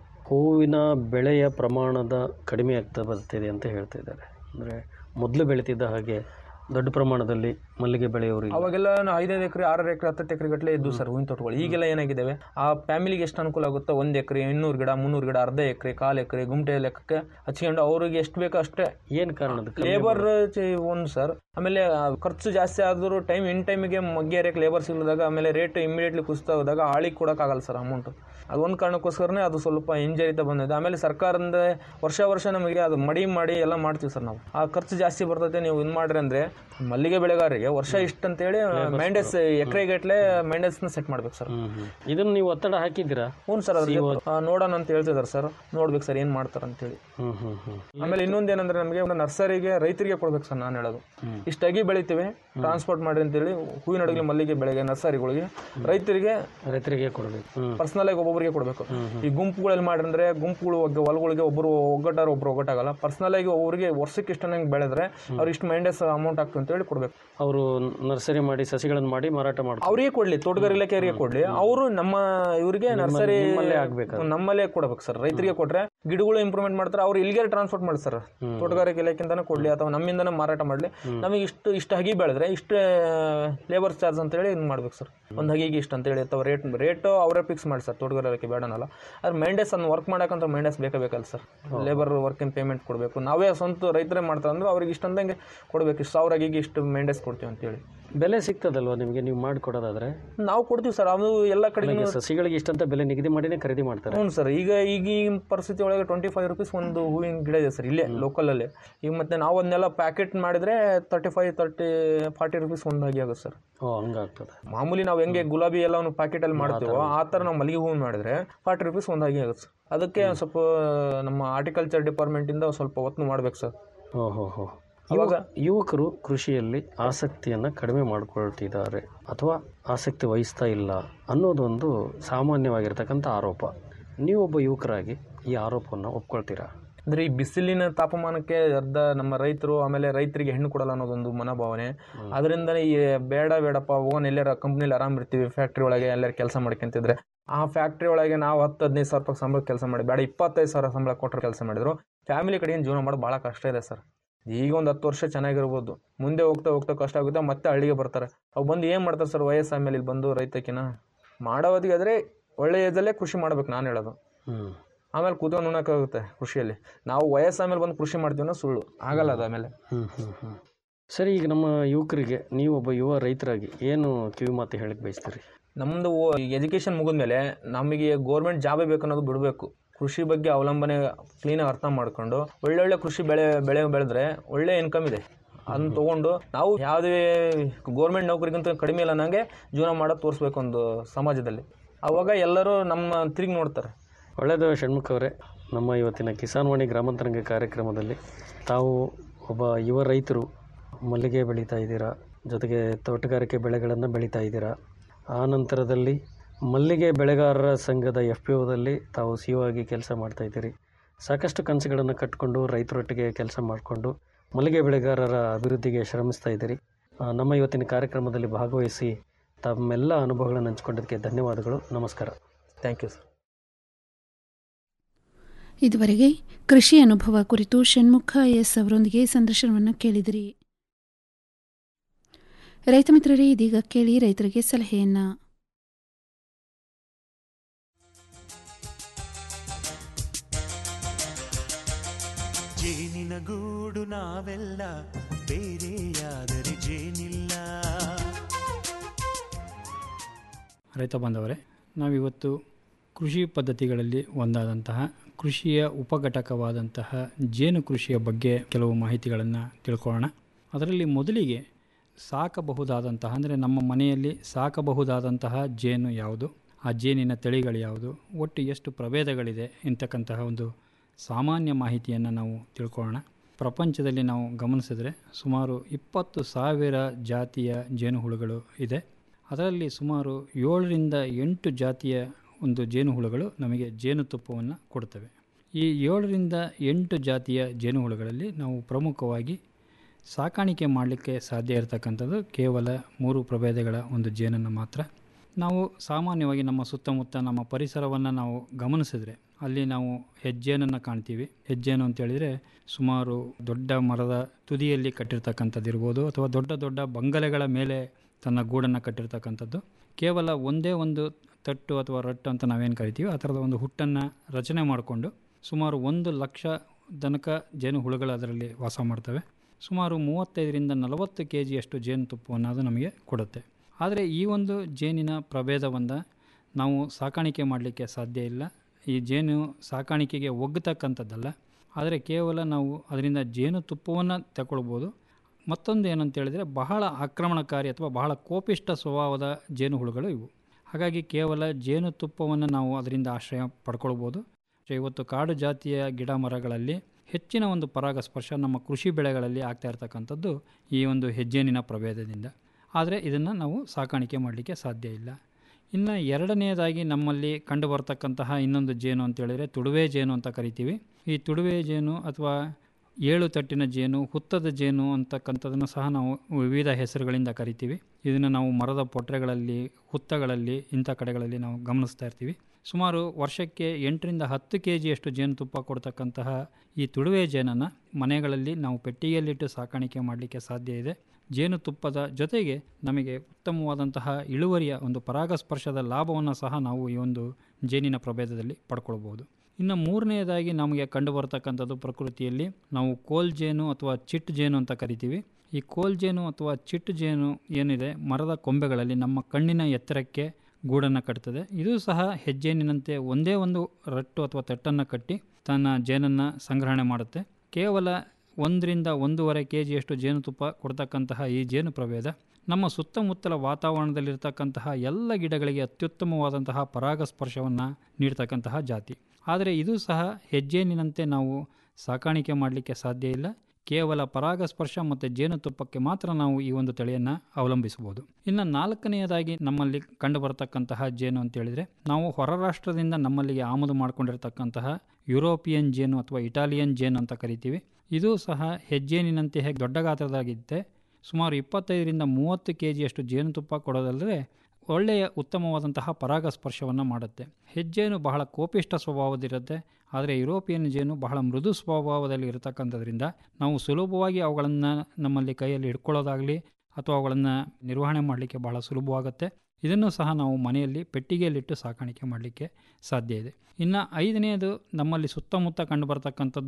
ಹೂವಿನ ಬೆಳೆಯ ಪ್ರಮಾಣದ ಕಡಿಮೆ ಆಗ್ತಾ ಬರ್ತಿದೆ ಅಂತ ಹೇಳ್ತಾ ಇದ್ದಾರೆ ಅಂದರೆ ಮೊದಲು ಬೆಳೀತಿದ್ದ ಹಾಗೆ ದೊಡ್ಡ ಪ್ರಮಾಣದಲ್ಲಿ ಮಲ್ಲಿಗೆ ಬೆಳೆಯೋರು ಇಲ್ಲ. ಅವಾಗೆಲ್ಲ ನಾವು ಐದೈದು ಎಕರೆ ಆರು ಎಕರೆ ಹತ್ತು ಎಕರೆ ಗಟ್ಟಲೆ ಇದ್ದು ಸರ್ ಹೂವಿನ ತೋಟಗಳು ಈಗೆಲ್ಲ ಏನಾಗಿದ್ದಾವೆ ಆ ಫ್ಯಾಮಿಲಿಗೆ ಎಷ್ಟು ಅನುಕೂಲ ಆಗುತ್ತೋ ಒಂದು ಎಕರೆ ಇನ್ನೂರು ಗಿಡ ಮುನ್ನೂರು ಗಿಡ ಅರ್ಧ ಎಕರೆ ಕಾಲು ಎಕರೆ ಗುಂಟೆ ಲೆಕ್ಕಕ್ಕೆ ಹಚ್ಕೊಂಡು ಅವ್ರಿಗೆ ಎಷ್ಟು ಬೇಕೋ ಅಷ್ಟೇ ಏನು ಕಾರಣದ ಕಮ್ಮಿ ಲೇಬರ್ ಒಂದು ಸರ್ ಆಮೇಲೆ ಆ, ಖರ್ಚು ಜಾಸ್ತಿ ಆದರೂ ಟೈಮ್ ಇನ್ ಟೈಮಿಗೆ ಮಗ್ಗೆ ಹರಿಯಕ್ಕೆ ಲೇಬರ್ ಸಿಗದಾಗ ಆಮೇಲೆ ರೇಟ್ ಇಮಿಡಿಯೇಟ್ಲಿ ಕುಸಿತಾ ಹೋದಾಗ ಆಳಿಗೆ ಕೊಡೋಕ್ಕಾಗಲ್ಲ ಸರ್ ಅಮೌಂಟು ಅದು ಒಂದು ಕಾರಣಕ್ಕೋಸ್ಕರನೇ ಅದು ಸ್ವಲ್ಪ ಹಿಂಜರಿತ ಬಂದಿದೆ ಆಮೇಲೆ ಸರ್ಕಾರದಿಂದ ವರ್ಷ ವರ್ಷ ನಮಗೆ ಅದು ಮಡಿ ಮಾಡಿ ಎಲ್ಲ ಮಾಡ್ತೀವಿ ಸರ್ ನಾವು ಆ ಖರ್ಚು ಜಾಸ್ತಿ ಬರ್ತೈತೆ ನೀವು ಇದು ಮಾಡ್ರಿ ಅಂದರೆ ಮಲ್ಲಿಗೆ ಬೆಳೆಗಾರರಿಗೆ ವರ್ಷ ಇಷ್ಟು ಅಂತೇಳಿ ಮೈಂಡಸ್ ಎಕರೆಗಟ್ಟಲೆ ಮೈಂಡಸ್ನ ಸೆಟ್ ಮಾಡ್ಬೇಕು ಸರ್ ಹ್ಞೂ ಹ್ಞೂ ಇದನ್ನು ನೀವು ಒತ್ತಡ ಹಾಕಿದ್ದೀರಾ ಹ್ಞೂ ಸರ್ ಅದ್ರ ನೋಡೋಣ ಅಂತ ಹೇಳ್ತಿದ್ದಾರೆ ಸರ್ ನೋಡ್ಬೇಕು ಸರ್ ಏನು ಮಾಡ್ತಾರೆ ಅಂತೇಳಿ ಹ್ಞೂ ಹ್ಞೂ ಹ್ಞೂ ಆಮೇಲೆ ಇನ್ನೊಂದು ಏನಂದ್ರೆ ನಮಗೆ ಒಂದು ನರ್ಸರಿಗೆ ರೈತರಿಗೆ ಕೊಡ್ಬೇಕು ಸರ್ ನಾನು ಹೇಳೋದು ಹ್ಮ್. ಇಷ್ಟು ಅಗಿ ಬೆಳಿತೀವಿ ಟ್ರಾನ್ಸ್ಪೋರ್ಟ್ ಮಾಡಿ ಅಂತೇಳಿ ಹೂವಿನ ಅಡಗಲಿ ಮಲ್ಲಿಗೆ ಬೆಳೆಗೆ ನರ್ಸರಿಗಳಿಗೆ ರೈತರಿಗೆ ರೈತರಿಗೆ ಕೊಡಬೇಕು ಹ್ಞೂ ಪರ್ಸನಲ್ ಆಗಿ ಒಬ್ಬೊಬ್ಬರಿಗೆ ಕೊಡಬೇಕು ಈ ಗುಂಪುಗಳಲ್ಲಿ ಮಾಡಿದ್ರೆ ಗುಂಪುಗಳು ಒಗ್ಗ ಹೊಲಗಳಿಗೆ ಒಬ್ಬರು ಒಗ್ಗಟ್ಟಾರ ಒಬ್ರು ಒಗ್ಗಟ್ಟಾಗಲ್ಲ ಪರ್ಸನಲ್ ಆಗಿ ಒಬ್ಬರಿಗೆ ವರ್ಷಕ್ಕೆ ಇಷ್ಟು ನಂಗೆ ಬೆಳೆದ್ರೆ ಅವ್ರು ಇಷ್ಟು ಮೈಂಡಸ್ ಅಮೌಂಟ್ ಆಗ್ತದೆ ಅಂತೇಳಿ ಕೊಡಬೇಕು ಅವರು ನರ್ಸರಿ ಮಾಡಿ ಸಸಿಗಳನ್ನು ಮಾಡಿ ಮಾರಾಟ ಮಾಡ್ತಾರೆ ಅವರಿಗೆ ಕೊಡ್ಲಿ ತೋಟಗಾರಿಕೆ ಇಲಾಖೆಯವರಿಗೆ ಕೊಡ್ಲಿ ಅವರು ನಮ್ಮ ಇವರಿಗೆ ನರ್ಸರಿ ನಿಮ್ಮಲ್ಲೇ ಆಗ್ಬೇಕು ನಮ್ಮಲ್ಲೇ ಕೊಡ್ಬೇಕು ಸರ್ ರೈತರಿಗೆ ಕೊಟ್ರೆ ಗಿಡಗಳು ಇಂಪ್ರೂವ್ಮೆಂಟ್ ಮಾಡ್ತಾರೆ ಅವ್ರು ಇಲ್ಲಿಗೆ ಟ್ರಾನ್ಸ್ಪೋರ್ಟ್ ಮಾಡಿ ಸರ್ ತೋಟಗಾರಿಕೆ ಇಲಾಖೆಯಿಂದನೇ ಕೊಡ್ಲಿ ಅಥವಾ ನಮ್ಮಿಂದನೇ ಮಾರಾಟ ಮಾಡಲಿ ನಮಗೆ ಇಷ್ಟು ಇಷ್ಟು ಹಗಿ ಬೆಳೆದ್ರೆ ಇಷ್ಟು ಲೇಬರ್ ಚಾರ್ಜ್ ಅಂತೇಳಿ ಇದು ಮಾಡ್ಬೇಕು ಸರ್ ಒಂದು ಹಗಿಗೆ ಇಷ್ಟು ಅಂತೇಳಿ ಅಥವಾ ರೇಟ್ ರೇಟು ಅವರೇ ಫಿಕ್ಸ್ ಮಾಡಿ ಸರ್ ತೋಟಗಾರಿಕೆ ಇಲಾಖೆ ಬೇಡನಲ್ಲ ಆದ್ರೆ ಮೈಂಡೇಸ್ ಅನ್ನು ವರ್ಕ್ ಮಾಡೋಕ್ಕಂತ ಮೈಂಡೇಸ್ ಬೇಕೇ ಬೇಕಲ್ಲ ಸರ್ ಲೇಬರ್ ವರ್ಕಿಂಗ್ ಪೇಮೆಂಟ್ ಕೊಡಬೇಕು ನಾವೇ ಸ್ವಂತ ರೈತರೇ ಮಾಡ್ತಾರೆ ಅಂದ್ರೆ ಅವ್ರಿಗೆ ಇಷ್ಟು ಅಂದಂಗೆ ಕೊಡಬೇಕು ಇಷ್ಟು ಸಾವಿರ ಹಗಿಗೆ ಇಷ್ಟು ಮೈಂಡೇಸ್ ಕೊಡ್ತೀವಿ ಅಂತೇಳಿ ಬೆಲೆ ಸಿಗ್ತದಲ್ವಾ ನಿಮಗೆ ನೀವು ಮಾಡಿಕೊಡೋದಾದ್ರೆ ನಾವು ಕೊಡ್ತೀವಿ ಸರ್ ಅದು ಎಲ್ಲ ಕಡೆಗೂ ಈಗ ಸಸಿಗಳಿಗೆ ಇಷ್ಟಂತ ಬೆಲೆ ನಿಗದಿ ಮಾಡಿನೇ ಖರೀದಿ ಮಾಡ್ತಾರೆ ಹ್ಞೂ ಸರ್ ಈಗ ಈಗಿನ ಪರಿಸ್ಥಿತಿ ಒಳಗೆ ಟ್ವೆಂಟಿ ಫೈವ್ ರುಪೀಸ್ ಒಂದು ಹೂವಿನ ಗಿಡ ಇದೆ ಸರ್ ಇಲ್ಲೇ ಲೋಕಲಲ್ಲಿ ಈಗ ಮತ್ತೆ ನಾವು ಅದನ್ನೆಲ್ಲ ಪ್ಯಾಕೆಟ್ ಮಾಡಿದ್ರೆ thirty five thirty forty rupees ಒಂದು ಹಾಗೆ ಆಗುತ್ತೆ ಸರ್ ಓ ಹಂಗಾಗ್ತದೆ ಮಾಮೂಲಿ ನಾವು ಹೆಂಗೆ ಗುಲಾಬಿ ಎಲ್ಲವನ್ನು ಪ್ಯಾಕೆಟಲ್ಲಿ ಮಾಡ್ತೀವೋ ಆ ಥರ ನಾವು ಮಲ್ಲಿಗೆ ಹೂವು ಮಾಡಿದ್ರೆ ಫಾರ್ಟಿ ರುಪೀಸ್ ಒಂದು ಹಾಗೆ ಆಗುತ್ತೆ ಸರ್ ಅದಕ್ಕೆ ಒಂದ್ ಸ್ವಲ್ಪ ನಮ್ಮ ಆರ್ಟಿಕಲ್ಚರ್ ಡಿಪಾರ್ಟ್ಮೆಂಟಿಂದ ಸ್ವಲ್ಪ ಒತ್ತು ಮಾಡ್ಬೇಕು ಸರ್ ಓ ಹೋ ಹೋ ಯುವಕ ಯುವಕರು ಕೃಷಿಯಲ್ಲಿ ಆಸಕ್ತಿಯನ್ನು ಕಡಿಮೆ ಮಾಡಿಕೊಳ್ತಿದ್ದಾರೆ ಅಥವಾ ಆಸಕ್ತಿ ವಹಿಸ್ತಾ ಇಲ್ಲ ಅನ್ನೋದೊಂದು ಸಾಮಾನ್ಯವಾಗಿರ್ತಕ್ಕಂಥ ಆರೋಪ ನೀವೊಬ್ಬ ಯುವಕರಾಗಿ ಈ ಆರೋಪವನ್ನು ಒಪ್ಕೊಳ್ತೀರಾ ಅಂದರೆ ಈ ಬಿಸಿಲಿನ ತಾಪಮಾನಕ್ಕೆ ಅರ್ಧ ನಮ್ಮ ರೈತರು ಆಮೇಲೆ ರೈತರಿಗೆ ಹೆಣ್ಣು ಕೊಡಲ್ಲ ಅನ್ನೋದೊಂದು ಮನೋಭಾವನೆ ಅದರಿಂದ ಈ ಬೇಡ ಬೇಡಪ್ಪ ಹೋಗೋಣ ಎಲ್ಲಾರ ಕಂಪ್ನಿಲಿ ಆರಾಮ್ ಇರ್ತೀವಿ ಫ್ಯಾಕ್ಟ್ರಿ ಒಳಗೆ ಎಲ್ಲಾರು ಕೆಲಸ ಮಾಡ್ಕೊಂತಿದ್ರೆ ಆ ಫ್ಯಾಕ್ಟ್ರಿ ಒಳಗೆ ನಾವು ಹತ್ತು ಹದಿನೈದು ಸಾವಿರ ರೂಪಾಯಿ ಸಂಬಳ ಕೆಲಸ ಮಾಡಿ ಬೇಡ ಇಪ್ಪತ್ತೈದು ಸಾವಿರ ಸಂಬಳ ಕೊಟ್ಟರೆ ಕೆಲಸ ಮಾಡಿದ್ರು ಫ್ಯಾಮಿಲಿ ಕಡೆಯಿಂದ ಜೀವನ ಮಾಡೋದು ಭಾಳ ಕಷ್ಟ ಇದೆ ಸರ್ ಈಗ ಒಂದು ಹತ್ತು ವರ್ಷ ಚೆನ್ನಾಗಿರ್ಬೋದು ಮುಂದೆ ಹೋಗ್ತಾ ಹೋಗ್ತಾ ಕಷ್ಟ ಆಗುತ್ತೆ ಮತ್ತೆ ಹಳ್ಳಿಗೆ ಬರ್ತಾರೆ ಅವು ಬಂದು ಏನು ಮಾಡ್ತಾರೆ ಸರ್ ವಯಸ್ಸಾದ್ಮೇಲೆ ಇಲ್ಲಿ ಬಂದು ರೈತಕಿನ ಮಾಡೋದಿಗೆ ಆದರೆ ಒಳ್ಳೆ ಏಜಲ್ಲೇ ಕೃಷಿ ಮಾಡ್ಬೇಕು ನಾನು ಹೇಳೋದು ಹ್ಞೂ ಆಮೇಲೆ ಕೂತ್ಕೊಂಡು ಉಣ್ಣಕ್ಕಾಗುತ್ತೆ ಕೃಷಿಯಲ್ಲಿ ನಾವು ವಯಸ್ಸಾದ್ಮೇಲೆ ಬಂದು ಕೃಷಿ ಮಾಡ್ತೀವಿ ಅನ್ನೋ ಸುಳ್ಳು ಆಗಲ್ಲ ಅದು ಆಮೇಲೆ ಹ್ಞೂ ಹ್ಞೂ ಹ್ಞೂ ಸರಿ ಈಗ ನಮ್ಮ ಯುವಕರಿಗೆ ನೀವೊಬ್ಬ ಯುವ ರೈತರಾಗಿ ಏನು ಕಿವಿ ಮಾತು ಹೇಳಕ್ಕೆ ಬಯಸ್ತೀರಿ ನಮ್ಮದು ಎಜುಕೇಷನ್ ಮುಗಿದ್ಮೇಲೆ ನಮಗೆ ಗೋರ್ಮೆಂಟ್ ಜಾಬೇ ಬೇಕು ಅನ್ನೋದು ಬಿಡಬೇಕು ಕೃಷಿ ಬಗ್ಗೆ ಅವಲಂಬನೆ ಕ್ಲೀನಾಗಿ ಅರ್ಥ ಮಾಡ್ಕೊಂಡು ಒಳ್ಳೊಳ್ಳೆ ಕೃಷಿ ಬೆಳೆ ಬೆಳೆ ಬೆಳೆದ್ರೆ ಒಳ್ಳೆ ಇನ್ಕಮ್ ಇದೆ ಅದನ್ನ ತೊಗೊಂಡು ನಾವು ಯಾವುದೇ ಗೋರ್ಮೆಂಟ್ ನೌಕರಿಗಿಂತ ಕಡಿಮೆ ಇಲ್ಲ ನನಗೆ ಜೀವನ ಮಾಡೋದು ತೋರಿಸ್ಬೇಕು ಒಂದು ಸಮಾಜದಲ್ಲಿ ಅವಾಗ ಎಲ್ಲರೂ ನಮ್ಮ ತಿರುಗಿ ನೋಡ್ತಾರೆ ಒಳ್ಳೆಯದು ಷಣ್ಮುಖ ಅವರೇ ನಮ್ಮ ಇವತ್ತಿನ ಕಿಸಾನ್ ವಾಣಿ ಗ್ರಾಮಾಂತರಂಗ ಕಾರ್ಯಕ್ರಮದಲ್ಲಿ ತಾವು ಒಬ್ಬ ಯುವ ರೈತರು ಮಲ್ಲಿಗೆ ಬೆಳೀತಾ ಇದ್ದೀರಾ ಜೊತೆಗೆ ತೋಟಗಾರಿಕೆ ಬೆಳೆಗಳನ್ನು ಬೆಳೀತಾ ಇದ್ದೀರಾ ಆ ನಂತರದಲ್ಲಿ ಮಲ್ಲಿಗೆ ಬೆಳೆಗಾರರ ಸಂಘದ ಎಫ್ ಪಿ ಒದಲ್ಲಿ ತಾವು ಸಿ ಆಗಿ ಕೆಲಸ ಮಾಡ್ತಾ ಇದ್ದೀರಿ ಸಾಕಷ್ಟು ಕನಸುಗಳನ್ನು ಕಟ್ಟಿಕೊಂಡು ರೈತರೊಟ್ಟಿಗೆ ಕೆಲಸ ಮಾಡಿಕೊಂಡು ಮಲ್ಲಿಗೆ ಬೆಳೆಗಾರರ ಅಭಿವೃದ್ಧಿಗೆ ಶ್ರಮಿಸ್ತಾ ಇದ್ದೀರಿ ಆ, ನಮ್ಮ ಇವತ್ತಿನ ಕಾರ್ಯಕ್ರಮದಲ್ಲಿ ಭಾಗವಹಿಸಿ ತಮ್ಮೆಲ್ಲ ಅನುಭವಗಳನ್ನು ಹಂಚ್ಕೊಂಡಿದ್ದಕ್ಕೆ ಧನ್ಯವಾದಗಳು ನಮಸ್ಕಾರ ಥ್ಯಾಂಕ್ ಯು ಸರ್ ಇದುವರೆಗೆ ಕೃಷಿ ಅನುಭವ ಕುರಿತು ಷಣ್ಮುಖ ಎಸ್ ಅವರೊಂದಿಗೆ ಸಂದರ್ಶನವನ್ನು ಕೇಳಿದಿರಿ ರೈತ ಮಿತ್ರರೇ ಇದೀಗ ಕೇಳಿ ರೈತರಿಗೆ ಸಲಹೆಯನ್ನ ಜೇನಿನ ಗೂಡು ನಾವೆಲ್ಲ ಬೇರೆಯಾದರೆ ಜೇನಿಲ್ಲ ರೈತ ಬಾಂಧವರೇ ನಾವಿವತ್ತು ಕೃಷಿ ಪದ್ಧತಿಗಳಲ್ಲಿ ಒಂದಾದಂತಹ ಕೃಷಿಯ ಉಪಘಟಕವಾದಂತಹ ಜೇನು ಕೃಷಿಯ ಬಗ್ಗೆ ಕೆಲವು ಮಾಹಿತಿಗಳನ್ನು ತಿಳ್ಕೊಳ್ಳೋಣ ಅದರಲ್ಲಿ ಮೊದಲಿಗೆ ಸಾಕಬಹುದಾದಂತಹ ಅಂದರೆ ನಮ್ಮ ಮನೆಯಲ್ಲಿ ಸಾಕಬಹುದಾದಂತಹ ಜೇನು ಯಾವುದು ಆ ಜೇನಿನ ತಳಿಗಳು ಯಾವುದು ಒಟ್ಟು ಎಷ್ಟು ಪ್ರಭೇದಗಳಿದೆ ಇಂತಕ್ಕಂತಹ ಒಂದು ಸಾಮಾನ್ಯ ಮಾಹಿತಿಯನ್ನು ನಾವು ತಿಳ್ಕೊಳ್ಳೋಣ ಪ್ರಪಂಚದಲ್ಲಿ ನಾವು ಗಮನಿಸಿದರೆ ಸುಮಾರು ಇಪ್ಪತ್ತು ಸಾವಿರ ಜಾತಿಯ ಜೇನುಹುಳುಗಳು ಇದೆ ಅದರಲ್ಲಿ ಸುಮಾರು ಏಳರಿಂದ ಎಂಟು ಜಾತಿಯ ಒಂದು ಜೇನುಹುಳುಗಳು ನಮಗೆ ಜೇನುತುಪ್ಪವನ್ನು ಕೊಡುತ್ತವೆ ಈ ಏಳರಿಂದ ಎಂಟು ಜಾತಿಯ ಜೇನುಹುಳುಗಳಲ್ಲಿ ನಾವು ಪ್ರಮುಖವಾಗಿ ಸಾಕಾಣಿಕೆ ಮಾಡಲಿಕ್ಕೆ ಸಾಧ್ಯ ಇರತಕ್ಕಂಥದ್ದು ಕೇವಲ ಮೂರು ಪ್ರಭೇದಗಳ ಒಂದು ಜೇನನ್ನು ಮಾತ್ರ ನಾವು ಸಾಮಾನ್ಯವಾಗಿ ನಮ್ಮ ಸುತ್ತಮುತ್ತ ನಮ್ಮ ಪರಿಸರವನ್ನು ನಾವು ಗಮನಿಸಿದ್ರೆ ಅಲ್ಲಿ ನಾವು ಹೆಜ್ಜೇನನ್ನು ಕಾಣ್ತೀವಿ ಹೆಜ್ಜೇನು ಅಂತೇಳಿದರೆ ಸುಮಾರು ದೊಡ್ಡ ಮರದ ತುದಿಯಲ್ಲಿ ಕಟ್ಟಿರ್ತಕ್ಕಂಥದ್ದು ಇರ್ಬೋದು ಅಥವಾ ದೊಡ್ಡ ದೊಡ್ಡ ಬಂಗಲೆಗಳ ಮೇಲೆ ತನ್ನ ಗೂಡನ್ನು ಕಟ್ಟಿರ್ತಕ್ಕಂಥದ್ದು ಕೇವಲ ಒಂದೇ ಒಂದು ತಟ್ಟು ಅಥವಾ ರಟ್ಟು ಅಂತ ನಾವೇನು ಕರಿತೀವಿ ಆ ಥರದ ಒಂದು ಹುಟ್ಟನ್ನು ರಚನೆ ಮಾಡಿಕೊಂಡು ಸುಮಾರು ಒಂದು ಲಕ್ಷ ತನಕ ಜೇನು ಹುಳುಗಳು ಅದರಲ್ಲಿ ವಾಸ ಮಾಡ್ತವೆ ಸುಮಾರು ಮೂವತ್ತೈದರಿಂದ ನಲವತ್ತು ಕೆ ಜಿಯಷ್ಟು ಜೇನುತುಪ್ಪವನ್ನು ಅದು ನಮಗೆ ಕೊಡುತ್ತೆ ಆದರೆ ಈ ಒಂದು ಜೇನಿನ ಪ್ರಭೇದವನ್ನು ನಾವು ಸಾಕಾಣಿಕೆ ಮಾಡಲಿಕ್ಕೆ ಸಾಧ್ಯ ಇಲ್ಲ ಈ ಜೇನು ಸಾಕಾಣಿಕೆಗೆ ಒಗ್ಗತಕ್ಕಂಥದ್ದಲ್ಲ ಆದರೆ ಕೇವಲ ನಾವು ಅದರಿಂದ ಜೇನುತುಪ್ಪವನ್ನು ತಗೊಳ್ಬೋದು ಮತ್ತೊಂದು ಏನಂತ ಹೇಳಿದರೆ ಬಹಳ ಆಕ್ರಮಣಕಾರಿ ಅಥವಾ ಬಹಳ ಕೋಪಿಷ್ಟ ಸ್ವಭಾವದ ಜೇನುಹುಳುಗಳು ಇವು ಹಾಗಾಗಿ ಕೇವಲ ಜೇನುತುಪ್ಪವನ್ನು ನಾವು ಅದರಿಂದ ಆಶ್ರಯ ಪಡ್ಕೊಳ್ಬೋದು ಇವತ್ತು ಕಾಡು ಜಾತಿಯ ಗಿಡ ಮರಗಳಲ್ಲಿ ಹೆಚ್ಚಿನ ಒಂದು ಪರಾಗಸ್ಪರ್ಶ ನಮ್ಮ ಕೃಷಿ ಬೆಳೆಗಳಲ್ಲಿ ಆಗ್ತಾ ಇರತಕ್ಕಂಥದ್ದು ಈ ಒಂದು ಹೆಜ್ಜೇನಿನ ಪ್ರಭೇದದಿಂದ ಆದರೆ ಇದನ್ನು ನಾವು ಸಾಕಾಣಿಕೆ ಮಾಡಲಿಕ್ಕೆ ಸಾಧ್ಯ ಇಲ್ಲ ಇನ್ನು ಎರಡನೆಯದಾಗಿ ನಮ್ಮಲ್ಲಿ ಕಂಡು ಬರ್ತಕ್ಕಂತಹ ಇನ್ನೊಂದು ಜೇನು ಅಂತೇಳಿದರೆ ತುಡುವೆ ಜೇನು ಅಂತ ಕರಿತೀವಿ ಈ ತುಡುವೆ ಜೇನು ಅಥವಾ ಏಳು ತಟ್ಟಿನ ಜೇನು ಹುತ್ತದ ಜೇನು ಅಂತಕ್ಕಂಥದ್ದನ್ನು ಸಹ ನಾವು ವಿವಿಧ ಹೆಸರುಗಳಿಂದ ಕರಿತೀವಿ ಇದನ್ನು ನಾವು ಮರದ ಪೊಟ್ರೆಗಳಲ್ಲಿ ಹುತ್ತಗಳಲ್ಲಿ ಇಂಥ ಕಡೆಗಳಲ್ಲಿ ನಾವು ಗಮನಿಸ್ತಾ ಇರ್ತೀವಿ ಸುಮಾರು ವರ್ಷಕ್ಕೆ ಎಂಟರಿಂದ ಹತ್ತು ಕೆ ಜಿಯಷ್ಟು ಜೇನುತುಪ್ಪ ಕೊಡ್ತಕ್ಕಂತಹ ಈ ತುಡುವೆ ಜೇನನ್ನು ಮನೆಗಳಲ್ಲಿ ನಾವು ಪೆಟ್ಟಿಗೆಯಲ್ಲಿಟ್ಟು ಸಾಕಾಣಿಕೆ ಮಾಡಲಿಕ್ಕೆ ಸಾಧ್ಯ ಇದೆ ಜೇನುತುಪ್ಪದ ಜೊತೆಗೆ ನಮಗೆ ಉತ್ತಮವಾದಂತಹ ಇಳುವರಿಯ ಒಂದು ಪರಾಗಸ್ಪರ್ಶದ ಲಾಭವನ್ನು ಸಹ ನಾವು ಈ ಒಂದು ಜೇನಿನ ಪ್ರಭೇದದಲ್ಲಿ ಪಡ್ಕೊಳ್ಬೋದು ಇನ್ನು ಮೂರನೆಯದಾಗಿ ನಮಗೆ ಕಂಡುಬರ್ತಕ್ಕಂಥದ್ದು ಪ್ರಕೃತಿಯಲ್ಲಿ ನಾವು ಕೋಲ್ ಜೇನು ಅಥವಾ ಚಿಟ್ ಜೇನು ಅಂತ ಕರಿತೀವಿ ಈ ಕೋಲ್ ಜೇನು ಅಥವಾ ಚಿಟ್ ಜೇನು ಏನಿದೆ ಮರದ ಕೊಂಬೆಗಳಲ್ಲಿ ನಮ್ಮ ಕಣ್ಣಿನ ಎತ್ತರಕ್ಕೆ ಗೂಡನ್ನು ಕಟ್ತದೆ ಇದು ಸಹ ಹೆಜ್ಜೇನಿನಂತೆ ಒಂದೇ ಒಂದು ರಟ್ಟು ಅಥವಾ ತಟ್ಟನ್ನು ಕಟ್ಟಿ ತನ್ನ ಜೇನನ್ನು ಸಂಗ್ರಹಣೆ ಮಾಡುತ್ತೆ ಕೇವಲ ಒಂದರಿಂದ ಒಂದೂವರೆ ಕೆ ಜಿಯಷ್ಟು ಜೇನುತುಪ್ಪ ಕೊಡ್ತಕ್ಕಂತಹ ಈ ಜೇನು ಪ್ರಭೇದ ನಮ್ಮ ಸುತ್ತಮುತ್ತಲ ವಾತಾವರಣದಲ್ಲಿರ್ತಕ್ಕಂತಹ ಎಲ್ಲ ಗಿಡಗಳಿಗೆ ಅತ್ಯುತ್ತಮವಾದಂತಹ ಪರಾಗಸ್ಪರ್ಶವನ್ನು ನೀಡ್ತಕ್ಕಂತಹ ಜಾತಿ ಆದರೆ ಇದು ಸಹ ಹೆಜ್ಜೇನಿನಂತೆ ನಾವು ಸಾಕಾಣಿಕೆ ಮಾಡಲಿಕ್ಕೆ ಸಾಧ್ಯ ಇಲ್ಲ ಕೇವಲ ಪರಾಗಸ್ಪರ್ಶ ಮತ್ತು ಜೇನುತುಪ್ಪಕ್ಕೆ ಮಾತ್ರ ನಾವು ಈ ಒಂದು ತಳಿಯನ್ನು ಅವಲಂಬಿಸಬಹುದು ಇನ್ನು ನಾಲ್ಕನೆಯದಾಗಿ ನಮ್ಮಲ್ಲಿ ಕಂಡುಬರತಕ್ಕಂತಹ ಜೇನು ಅಂತ ಹೇಳಿದರೆ ನಾವು ಹೊರ ರಾಷ್ಟ್ರದಿಂದ ನಮ್ಮಲ್ಲಿಗೆ ಆಮದು ಮಾಡಿಕೊಂಡಿರ್ತಕ್ಕಂತಹ ಯುರೋಪಿಯನ್ ಜೇನು ಅಥವಾ ಇಟಾಲಿಯನ್ ಜೇನು ಅಂತ ಕರಿತೀವಿ ಇದು ಸಹ ಹೆಜ್ಜೇನಿನಂತೆ ಹೇಗೆ ದೊಡ್ಡ ಗಾತ್ರದಾಗಿದ್ದೆ ಸುಮಾರು ಇಪ್ಪತ್ತೈದರಿಂದ ಮೂವತ್ತು ಕೆ ಜಿಯಷ್ಟು ಜೇನುತುಪ್ಪ ಕೊಡೋದಲ್ಲದೆ ಒಳ್ಳೆಯ ಉತ್ತಮವಾದಂತಹ ಪರಾಗಸ್ಪರ್ಶವನ್ನು ಮಾಡುತ್ತೆ ಹೆಜ್ಜೇನು ಬಹಳ ಕೋಪಿಷ್ಟ ಸ್ವಭಾವದಿರುತ್ತೆ ಆದರೆ ಯುರೋಪಿಯನ್ ಜೇನು ಬಹಳ ಮೃದು ಸ್ವಭಾವದಲ್ಲಿ ಇರತಕ್ಕಂಥದ್ರಿಂದ ನಾವು ಸುಲಭವಾಗಿ ಅವುಗಳನ್ನು ನಮ್ಮಲ್ಲಿ ಕೈಯಲ್ಲಿ ಹಿಡ್ಕೊಳ್ಳೋದಾಗಲಿ ಅಥವಾ ಅವುಗಳನ್ನು ನಿರ್ವಹಣೆ ಮಾಡಲಿಕ್ಕೆ ಬಹಳ ಸುಲಭವಾಗುತ್ತೆ ಇದನ್ನು ಸಹ ನಾವು ಮನೆಯಲ್ಲಿ ಪೆಟ್ಟಿಗೆಯಲ್ಲಿಟ್ಟು ಸಾಕಾಣಿಕೆ ಮಾಡಲಿಕ್ಕೆ ಸಾಧ್ಯ ಇದೆ ಇನ್ನು ಐದನೆಯದು ನಮ್ಮಲ್ಲಿ ಸುತ್ತಮುತ್ತ ಕಂಡುಬರ್ತಕ್ಕಂಥದ್ದು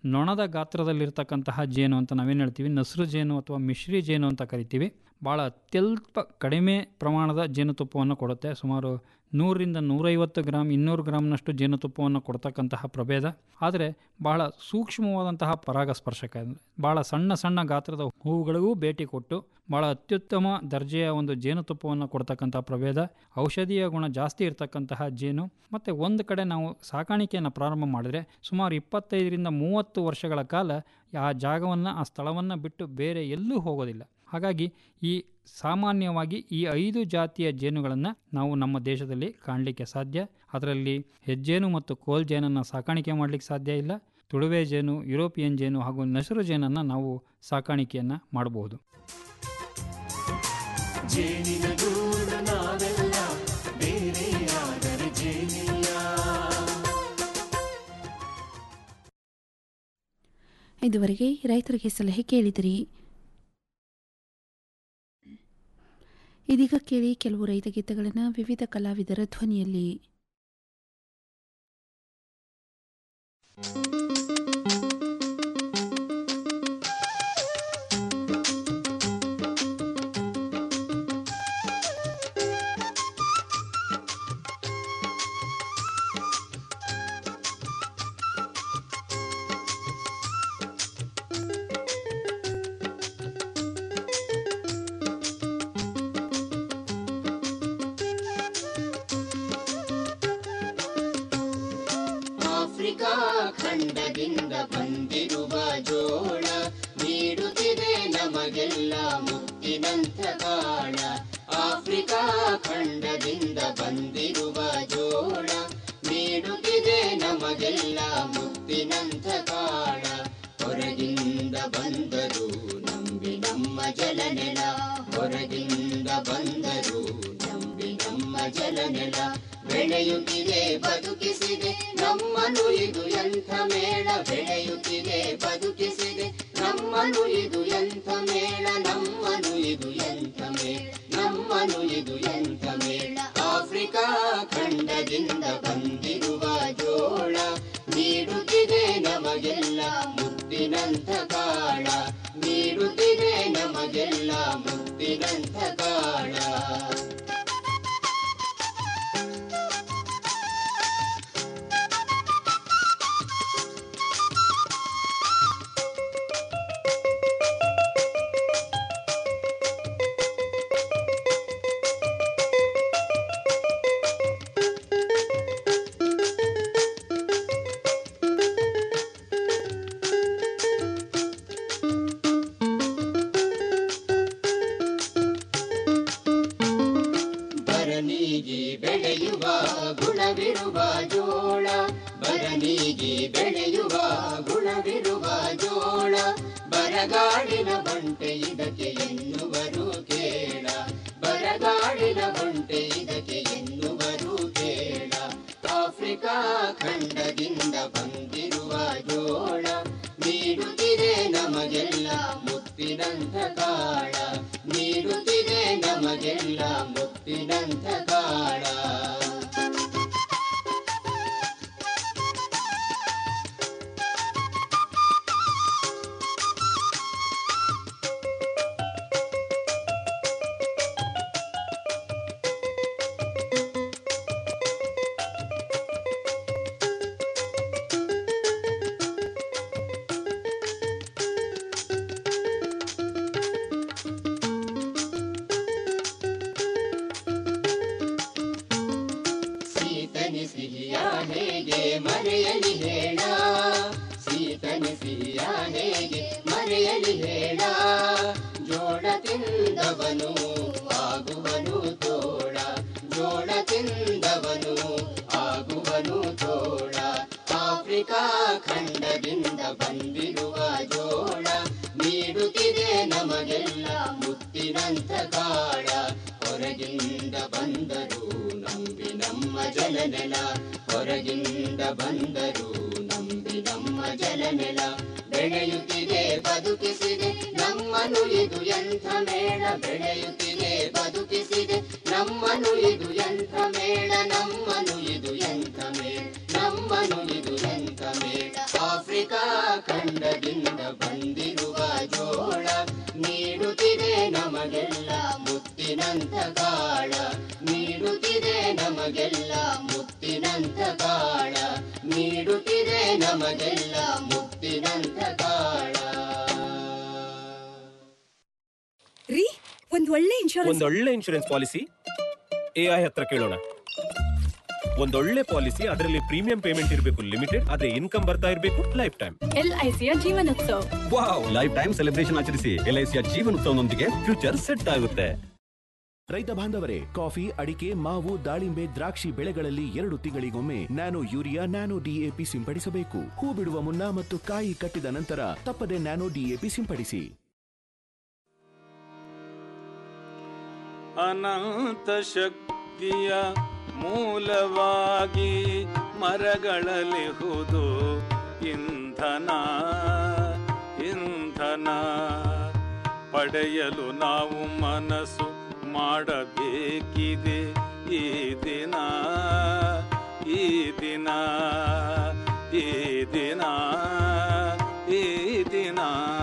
ನೊಣದ ಗಾತ್ರದಲ್ಲಿರ್ತಕ್ಕಂತಹ ಜೇನು ಅಂತ ನಾವೇನು ಹೇಳ್ತೀವಿ ನಸ್ರು ಜೇನು ಅಥವಾ ಮಿಶ್ರಿ ಜೇನು ಅಂತ ಕರಿತೀವಿ ಭಾಳ ಅತ್ಯಲ್ಪ ಕಡಿಮೆ ಪ್ರಮಾಣದ ಜೇನುತುಪ್ಪವನ್ನು ಕೊಡುತ್ತೆ ಸುಮಾರು ನೂರರಿಂದ ನೂರೈವತ್ತು ಗ್ರಾಮ್ ಇನ್ನೂರು ಗ್ರಾಮ್ನಷ್ಟು ಜೇನುತುಪ್ಪವನ್ನು ಕೊಡ್ತಕ್ಕಂತಹ ಪ್ರಭೇದ ಆದರೆ ಬಹಳ ಸೂಕ್ಷ್ಮವಾದಂತಹ ಪರಾಗಸ್ಪರ್ಶಕ ಭಾಳ ಸಣ್ಣ ಸಣ್ಣ ಗಾತ್ರದ ಹೂವುಗಳಿಗೂ ಭೇಟಿ ಕೊಟ್ಟು ಭಾಳ ಅತ್ಯುತ್ತಮ ದರ್ಜೆಯ ಒಂದು ಜೇನುತುಪ್ಪವನ್ನು ಕೊಡ್ತಕ್ಕಂಥ ಪ್ರಭೇದ ಔಷಧೀಯ ಗುಣ ಜಾಸ್ತಿ ಇರತಕ್ಕಂತಹ ಜೇನು ಮತ್ತು ಒಂದು ಕಡೆ ನಾವು ಸಾಕಾಣಿಕೆಯನ್ನು ಪ್ರಾರಂಭ ಮಾಡಿದ್ರೆ ಸುಮಾರು ಇಪ್ಪತ್ತೈದರಿಂದ ಮೂವತ್ತು ವರ್ಷಗಳ ಕಾಲ ಆ ಜಾಗವನ್ನು ಆ ಸ್ಥಳವನ್ನು ಬಿಟ್ಟು ಬೇರೆ ಎಲ್ಲೂ ಹೋಗೋದಿಲ್ಲ ಹಾಗಾಗಿ ಈ ಸಾಮಾನ್ಯವಾಗಿ ಈ ಐದು ಜಾತಿಯ ಜೇನುಗಳನ್ನು ನಾವು ನಮ್ಮ ದೇಶದಲ್ಲಿ ಕಾಣಲಿಕ್ಕೆ ಸಾಧ್ಯ ಅದರಲ್ಲಿ ಹೆಜ್ಜೇನು ಮತ್ತು ಕೋಲ್ ಜೇನನ್ನು ಸಾಕಾಣಿಕೆ ಮಾಡಲಿಕ್ಕೆ ಸಾಧ್ಯ ಇಲ್ಲ ತುಳುವೆ ಜೇನು ಯುರೋಪಿಯನ್ ಜೇನು ಹಾಗೂ ನಸರು ಜೇನನ್ನು ನಾವು ಸಾಕಾಣಿಕೆಯನ್ನು ಮಾಡಬಹುದು ಜೇನಿನ ಗೂಡು ನಾವೆಲ್ಲ ಬೇರೆಯಾದರೆ ಜೇನಿಲ್ಲ ಇದುವರೆಗೆ ರೈತರಿಗೆ ಸಲಹೆ ಕೇಳಿದಿರಿ ಇದೀಗ ಕೇಳಿ ಕೆಲವು ರೈತ ಗೀತೆಗಳನ್ನು ವಿವಿಧ ಕಲಾವಿದರ ಧ್ವನಿಯಲ್ಲಿ ಆಫ್ರಿಕಾ ಖಂಡದಿಂದ ಬಂದಿರುವ ಜೋಳ ನೀಡುತ್ತಿದೆ ನಮಗೆಲ್ಲ ಮುತ್ತಿನಂಥ ಕಾಳ ಆಫ್ರಿಕಾ ಖಂಡದಿಂದ ಬಂದಿರುವ ಜೋಳ ನೀಡುತ್ತಿದೆ ನಮಗೆಲ್ಲ ಮುತ್ತಿನಂಥ ಕಾಳ ಹೊರಗಿಂದ ಬಂದರು ನಂಬಿ ನಮ್ಮ ಜಲನೆಲ ಹೊರಗಿಂದ ಬಂದರು ನಂಬಿ ನಮ್ಮ ಜಲನೆಲ ಬೆಳೆಯುತ್ತಿದೆ ಬದುಕಿಸಿದೆ ನಮ್ಮನು ಇದು ಎಂಥ ಮೇಳ ಬೆಳೆಯುತ್ತಿದೆ ಬದುಕಿಸಿದೆ ನಮ್ಮನು ಇದು ಎಂಥ ಮೇಳ ನಮ್ಮನು ಇದು ಎಂಥ ಮೇಳ ನಮ್ಮನು ಇದು ಎಂಥ ಮೇಳ ಆಫ್ರಿಕಾ ಖಂಡದಿಂದ ಬಂದಿರುವ ಜೋಳ ನೀಡುತ್ತಿದೆ ನಮಗೆಲ್ಲ ಮುತ್ತಿನಂಥ ಕಾಳ ನೀಡುತ್ತಿದೆ ನಮಗೆಲ್ಲ ಮುತ್ತಿನಂಥ ಕಾಳ ಬರನಿಗೆ ಬೆಳೆಯುವ ಗುಣವಿರುವ ಜೋಳ ಬರನಿಗೆ ಬೆಳೆಯುವ ಗುಣವಿರುವ ಜೋಳ ಬರಗಾಡಿನ ಬಂಟೆ ಇದಕ್ಕೆ ಎನ್ನುವರು ಕೇಳ ಬರಗಾಡಿನ ಬಂಟೆ ಇದಕ್ಕೆ ಎನ್ನುವರು ಕೇಳ ಆಫ್ರಿಕಾ ಖಂಡದಿಂದ ಬಂದಿರುವ ಜೋಳ ನೀಡುತ್ತಿದೆ ನಮಗೆಲ್ಲ ಮುತ್ತಿನಂಥ ಕಾಳ ನೀಡುತ್ತಿದೆ ನಮಗೆಲ್ಲ ಮುತ್ತಿನಂಥ ಕಾಳ ಸೀತನಿ ಸಿಹಿಯ ಹೇಗೆ ಮರೆಯಲಿ ಹೇಳ ಸೀತನಿ ಸಿಹಿಯ ಹೇಗೆ ಮರೆಯಲಿ ಹೇಳ ಜೋಳ ತಿಂದವನು ಆಗುವನು ತೋಳ ಜೋಳ ತಿಂದವನು ಆಗುವನು ತೋಳ ಆಫ್ರಿಕಾ ಖಂಡದಿಂದ ಬಂದಿರುವ ಜೋಳ ನೀಡುತ್ತಿದೆ ನಮಗೆಲ್ಲ ಮುತ್ತಿನಂಥ ಕಾಳ ಹೊರಗಿಂದ ಬಂದರು ನಂಬಿ ನಮ್ಮ ಜಲನೆಲ ಹೊರಗಿಂದ ಬಂದರು ನಂಬಿ ನಮ್ಮ ಜಲನೆಲ ಬೆಳೆಯುತ್ತಿದೆ ಬದುಕಿಸಿದೆ ನಮ್ಮನು ಇದು ಎಂಥ ಮೇಳ ಬೆಳೆಯುತ್ತಿದೆ ಬದುಕಿಸಿದೆ ನಮ್ಮನು ಇದು ಎಂಥ ಮೇಳ ನಮ್ಮನು ಇದು ಎಂಥ ಮೇಳ ನಮ್ಮನು ಇದು ಎಂಥ ಮೇಳ ಆಫ್ರಿಕಾ ಖಂಡ ಕಾಳ ನೀಡುತ್ತಿದೆ ನಮಗೆಲ್ಲ ಮುತ್ತಿನಂತ ಕಾಳ ನೀಡುತ್ತಿದೆ ನಮಗೆಲ್ಲ ಮುತ್ತಿನಂತ ಕಾಳ ರೀ ಒಂದ್ ಒಳ್ಳೆ ಇನ್ಶೂರೆನ್ಸ್ ಒಂದೊಳ್ಳೆ ಇನ್ಶೂರೆನ್ಸ್ ಪಾಲಿಸಿ ಎ ಐ ಹತ್ರ ಕೇಳೋಣ ಒಂದೊಳ್ಳೆ ಪಾಲಿಸಿ ಅದರಲ್ಲಿ ಪ್ರೀಮಿಯಂ ಪೇಮೆಂಟ್ ಇರಬೇಕು ಲಿಮಿಟೆಡ್ ಅದೇ ಇನ್ಕಮ್ ಬರ್ತಾ ಇರಬೇಕು ಲೈಫ್ ಟೈಮ್ ಎಲ್ ಐ ಸಿಯ Jeevan Utsav wow life time celebration ಆಚರಿಸಿ ಎಲ್ ಐ ಸಿಯ ಜೀವನೋತ್ಸವನೊಂದಿಗೆ ಫ್ಯೂಚರ್ ಸೆಟ್ ಆಗುತ್ತೆ ರೈತ ಬಾಂಧವರೇ ಕಾಫಿ ಅಡಿಕೆ ಮಾವು ದಾಳಿಂಬೆ ದ್ರಾಕ್ಷಿ ಬೆಳೆಗಳಲ್ಲಿ ಎರಡು ತಿಂಗಳಿಗೊಮ್ಮೆ ನ್ಯಾನೋ ಯೂರಿಯಾ ನ್ಯಾನೋ ಡಿಎಪಿ ಸಿಂಪಡಿಸಬೇಕು ಹೂ ಬಿಡುವ ಮುನ್ನ ಮತ್ತು ಕಾಯಿ ಕಟ್ಟಿದ ನಂತರ ತಪ್ಪದೆ ನ್ಯಾನೋ ಡಿಎಪಿ ಸಿಂಪಡಿಸಿ ಅನಂತ ಶಕ್ತಿಯ ಮೂಲವಾಗಿ ಮರಗಳಲಿಹುದು ಇಂಧನ ಇಂಧನ ಪಡೆಯಲು ನಾವು ಮನಸ್ಸು ಮಾಡಬೇಕಿದೆ ಈ ದಿನ ಈ ದಿನ ಈ ದಿನ ಈ ದಿನ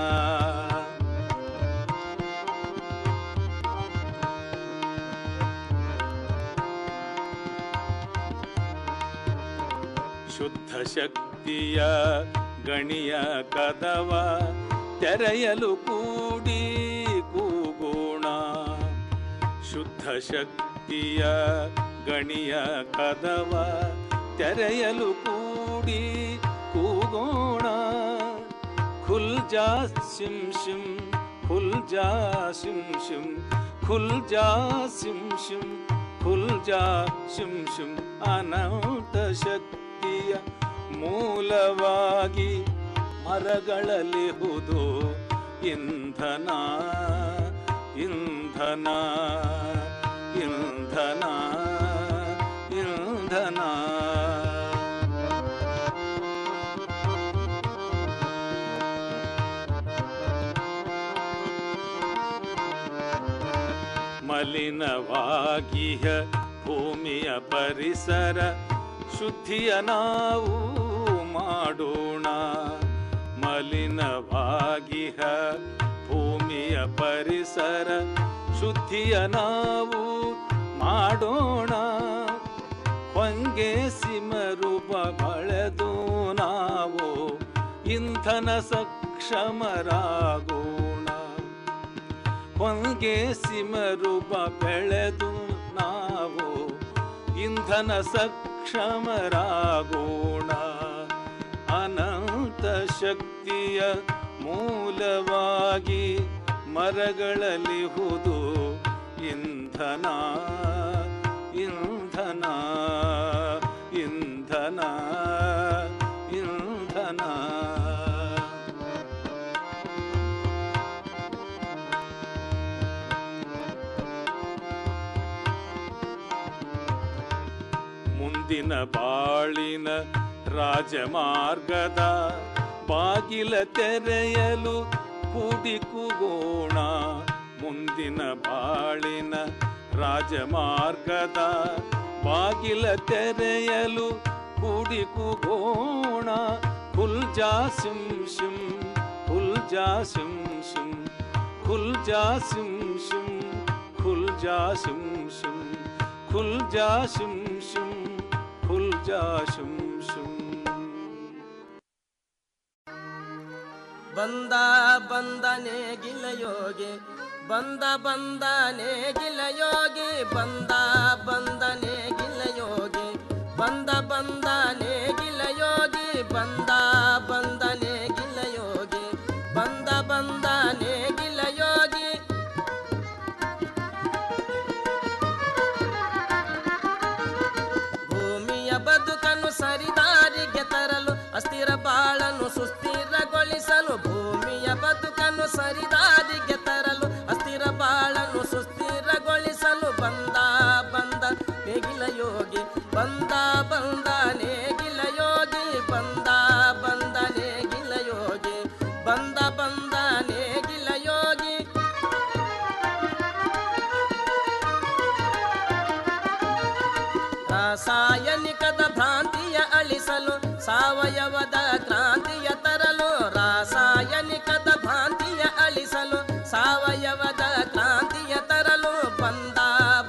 ಶುದ್ಧ ಶಕ್ತಿಯ ಗಣಿಯ ಕದವ ತೆರೆಯಲು ಕೂಡಿ ಕೂಗೋಣ ಶುದ್ಧ ಶಕ್ತಿಯ ಗಣಿಯ ಕದವ ತೆರೆಯಲು ಕೂಡಿ ಕೂಗೋಣ ಖುಲ್ ಜಾ ಸಿಂ ಶಿಂ ಖುಲ್ ಜಾ ಸಿಂ ಶಿಂ ಖುಲ್ ಜಾ ಸಿಂ ಶಿಂ ಖುಲ್ ಜಾ ಶಿಂ ಶಿಂ ಅನಂತ ಶಕ್ತಿಯ ಮೂಲವಾಗಿ ಮರಗಳಲಿಹುದು ಇಂಧನ ಇಂಧನ ಇಂಧನ ಇಂಧನ ಮಲಿನವಾಗಿಹ ಭೂಮಿಯ ಪರಿಸರ ಶುದ್ಧಿಯ ನಾವು ಮಾಡೋಣ ಮಲಿನವಾಗಿಹ ಭೂಮಿಯ ಪರಿಸರ ಶುದ್ಧಿಯ ನಾವು ಮಾಡೋಣ ಹೊಂಗೆ ಸಿಮರೂಪ ಬಳೆದು ನಾವು ಇಂಧನ ಸಕ್ಷಮರಾಗೋಣ ಹೊಂಗೆ ಸಿಮರೂಪ ಬೆಳೆದು ನಾವು ಇಂಧನ ಸಕ್ಷಮರಾಗೋಣ ಅನಂತ ಶಕ್ತಿಯ ಮೂಲವಾಗಿ ಮರಗಳಲಿಹುದು ಇಂಧನ ಇಂಧನ ಇಂಧನ ಇಂಧನ ಮುಂದಿನ ಬಾಳಿನ ರಾಜಮಾರ್ಗದ ಬಾಗಿಲ ತೆರೆಯಲು ಕೂಡಿ ಕೂಗೋಣ ಮುಂದಿನ ಬಾಳಿನ ರಾಜಮಾರ್ಗದ ಬಾಗಿಲ ತೆರೆಯಲು ಕೂಡಿ ಕೂಗೋಣ ಖುಲ್ ಜಾ ಸಿಂ ಶಿಂ ಖುಲ್ ಜಾ ಸಿಂ ಶಿಂ ಖುಲ್ ಜಾ ಸಿಂ ಶಿಂ ಖುಲ್ ಜಾ ಸಿಂ ಶಿಂ ಖುಲ್ ಜಾ ಶಿಂ ಶಿಂ ಖುಲ್ ಜಾ ಶಿಂ ಶಿಂ ಬಂದ ಬಂದನೆ ಗಿಲಯೋಗಿ ಬಂದ ಬಂದನೆ ಗಿಲಯೋಗಿ ಬಂದ ಬಂದನೆ ಗಿಲಯೋಗಿ ಬಂದ ಬಂದನೆ ಗಿಲಯೋಗಿ ಬಂದ ಬಂದನೆ ಗಿಲಯೋಗಿ ಬಂದ ಬಂದನೆ ಗಿಲಯೋಗಿ ಭೂಮಿಯ ಬದುಕನ್ನು ಸರಿದಾರಿಗೆ ತರಲು ಅಸ್ಥಿರ ಬಾಳನ್ನು ಸುಸ್ಥಿರಗೊಳಿಸಲು ಭೂಮಿಯ ಬದುಕನ್ನು ಸರಿದಾರಿಗೆ ತರಲು ಅಸ್ಥಿರ ಬಾಳನ್ನು ಸುಸ್ಥಿರಗೊಳಿಸಲು ಬಂದ ಬಂದ ನೇಗಿಲ ಯೋಗಿ ಬಂದ ಬಂದ ನೇಗಿಲ ಯೋಗಿ ಬಂದ ಬಂದ ನೇಗಿಲ ಯೋಗಿ ಬಂದ ಬಂದ ನೇಗಿಲ ಯೋಗಿ ರಾಸಾಯನಿಕದ ಭ್ರಾಂತಿಯ ಅಳಿಸಲು ಸಾವಯವದ ಕ್ರಾಂತಿಯ ತರಲು ರಾಸಾಯನಿಕದ ಭ್ರಾಂತಿಯ ಅಳಿಸಲು ಸಾವಯವದ ಕ್ರಾಂತಿಯ ತರಲು ಬಂದ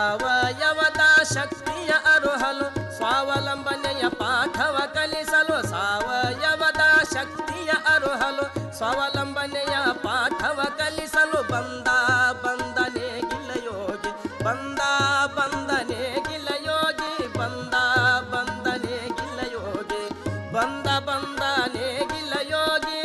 ಸಾವಯವದ ಶಕ್ತಿಯ ಅರುಹಲು ಸ್ವಾವಲಂಬನೆಯ ಪಾಠವ ಕಲಿಸಲು ಸಾವಯವದ ಶಕ್ತಿಯ ಅರುಹಲು ಸ್ವಾವಲಂಬನೆಯ ಪಾಠವ ಕಲಿಸಲು ಬಂದ ಬಂದನೆ ಗಿಲಯೋಗಿ ಬಂದ ಬಂದನೆ ಗಿಲಯೋಗಿ ಬಂದ ಬಂದನೆ ಗಿಲಯೋಗಿ ಬಂದ ಬಂದನೆ ಗಿಲಯೋಗಿ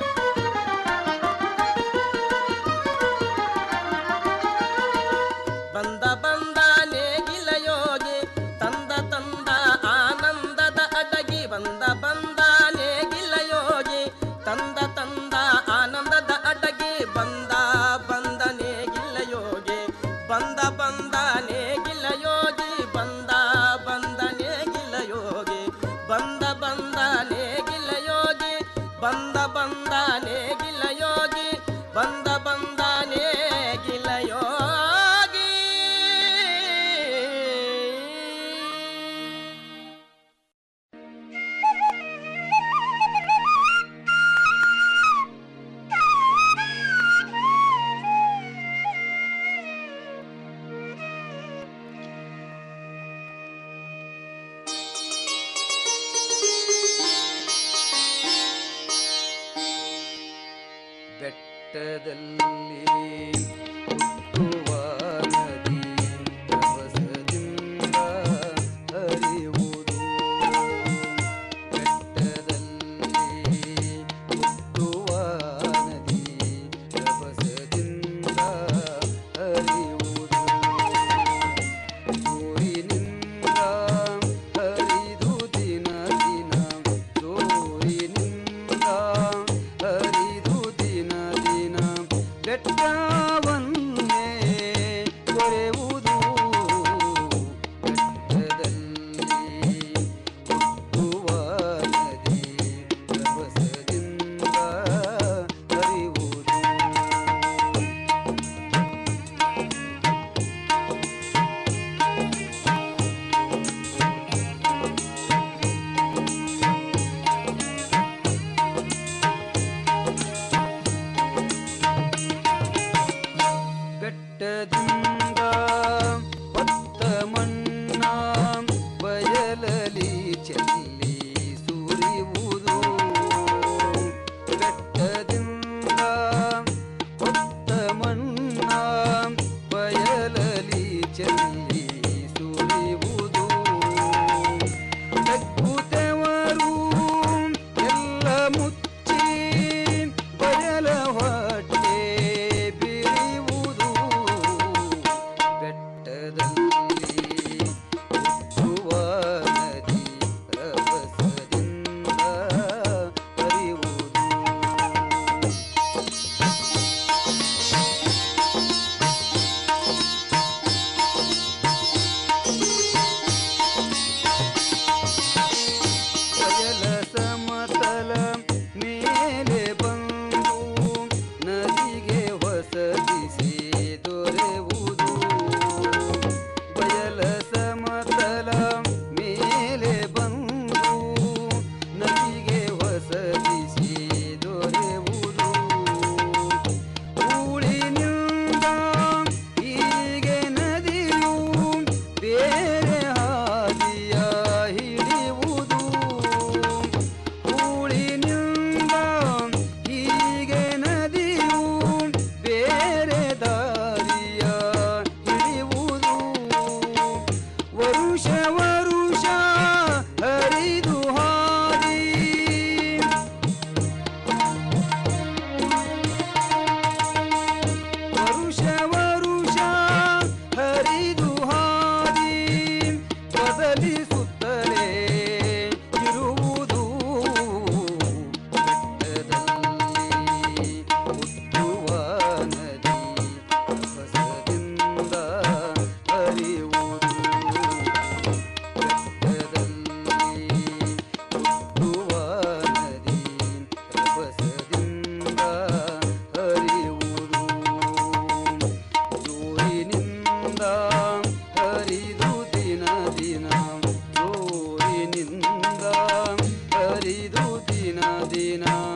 ಬಂದ ಬಂದ ನೇಗಿಲ ಯೋಗಿ ತಂದ ತಂದ ಆನಂದದ ಅಡಗಿ ಬಂದ ಬಂದ ನೇಗಿಲ ಯೋಗಿ ತಂದ ತಂದ ಆನಂದದ ಅಡಗಿ ಬಂದ ಬಂದ ನೇಗಿಲ ಯೋಗಿ ಬಂದ ಬಂದ ನೇಗಿಲ ಯೋಗಿ ಬಂದ ಬಂದ ನೇಗಿಲ ಯೋಗಿ ಬಂದ ಬಂದ ನೇಗಿಲ ಯೋಗಿ ಬಂದ ಬಂದ ನೇಗಿಲ ಯೋಗಿ ಬಂದ ಬಂದ ನೇಗಿಲ ಯೋಗಿ ಬೆಟ್ಟದಲ್ಲಿ ಹುಟ್ಟುವ ನದಿ ರಭಸದಿಂದ ಹರಿಯುವುದು ಬೆಟ್ಟದಲ್ಲಿ ಹುಟ್ಟುವ ನದಿ ರಭಸದಿಂದ ಹರಿಯುವುದು ಜೋರಿನಿಂದ ಹರಿದು ದಿನ ದಿನ ಜೋರಿನಿಂದ ಹರಿದು ದಿನ ದಿನ ಬೆಟ್ಟವನ್ನೇ ಕೊರೆಯುವುದು ಬೆಟ್ಟದಲ್ಲಿ ಹುಟ್ಟುವ ನದಿ ರಭಸದಿಂದ ಹರಿಯುವುದು ಬೆಟ್ಟದಿಂದ ಹೊತ್ತ ಮಣ್ಣ ಬಯಲಲಿ ಚೆಲ್ಲಿ ಸುರಿಯುವುದು ಬೆಟ್ಟದಿಂದ ಹೊತ್ತ ಮಣ್ಣ ಬಯಲಲಿ ಚೆಲ್ಲಿ ಸುರಿಯುವುದು ತಗ್ಗುತ್ತವರು ಎಲ್ಲ ಮುಚ್ಚಿ ಬಯಲ ಹೊಟ್ಟೆ ಬಿರಿಯುವುದು ಬೆಟ್ಟದಲ್ಲಿ ಹುಟ್ಟುವ ನದಿ ರಭಸದಿಂದ ಹರಿಯುವುದು ಬಯಲ ಸಮತಲ ಮೇಲೆ ಬಂದು ನದಿಗೆ ಹೊಸದಿಸಿ ದೊರೆಯುವುದು ಬಯಲ ಸಮತಲ ಮೇಲೆ ಬಂದು ನದಿಗೆ ಹೊಸದಿಸಿ ದೊರೆಯುವುದು ಊಳಿನಿಂದ ಹೀಗೆ ನದಿಯು ಬೇರೆ ಹಾದಿಯ ಹಿಡಿಯುವುದು ಊಳಿನಿಂದ ಹೀಗೆ ನದಿಯು ಬೇರೆ ದಾರಿಯ ಹಿಡಿಯುವುದು ವರುಷ ವರುಷ ಹರಿದು ಹಾದಿ ವರುಷ ವರುಷ ಹರಿದು ಹಾದಿ ಬದಲಿಸುತ್ತಲೇ ಇರುವುದು ಬೆಟ್ಟದಲ್ಲಿ ಹುಟ್ಟುವ ನದಿ ರಭಸದಿಂದ ಹರಿಯುವುದು ಬೆಟ್ಟದಲ್ಲಿ ಹುಟ್ಟುವ ನದಿ ರಭಸದಿಂದ ಹರಿಯುವುದು ಜೋರಿನಿಂದ ಹರಿದು ದಿನ ದಿನ ಜೋರಿನಿಂದ ಹರಿದು ದಿನ ದಿನ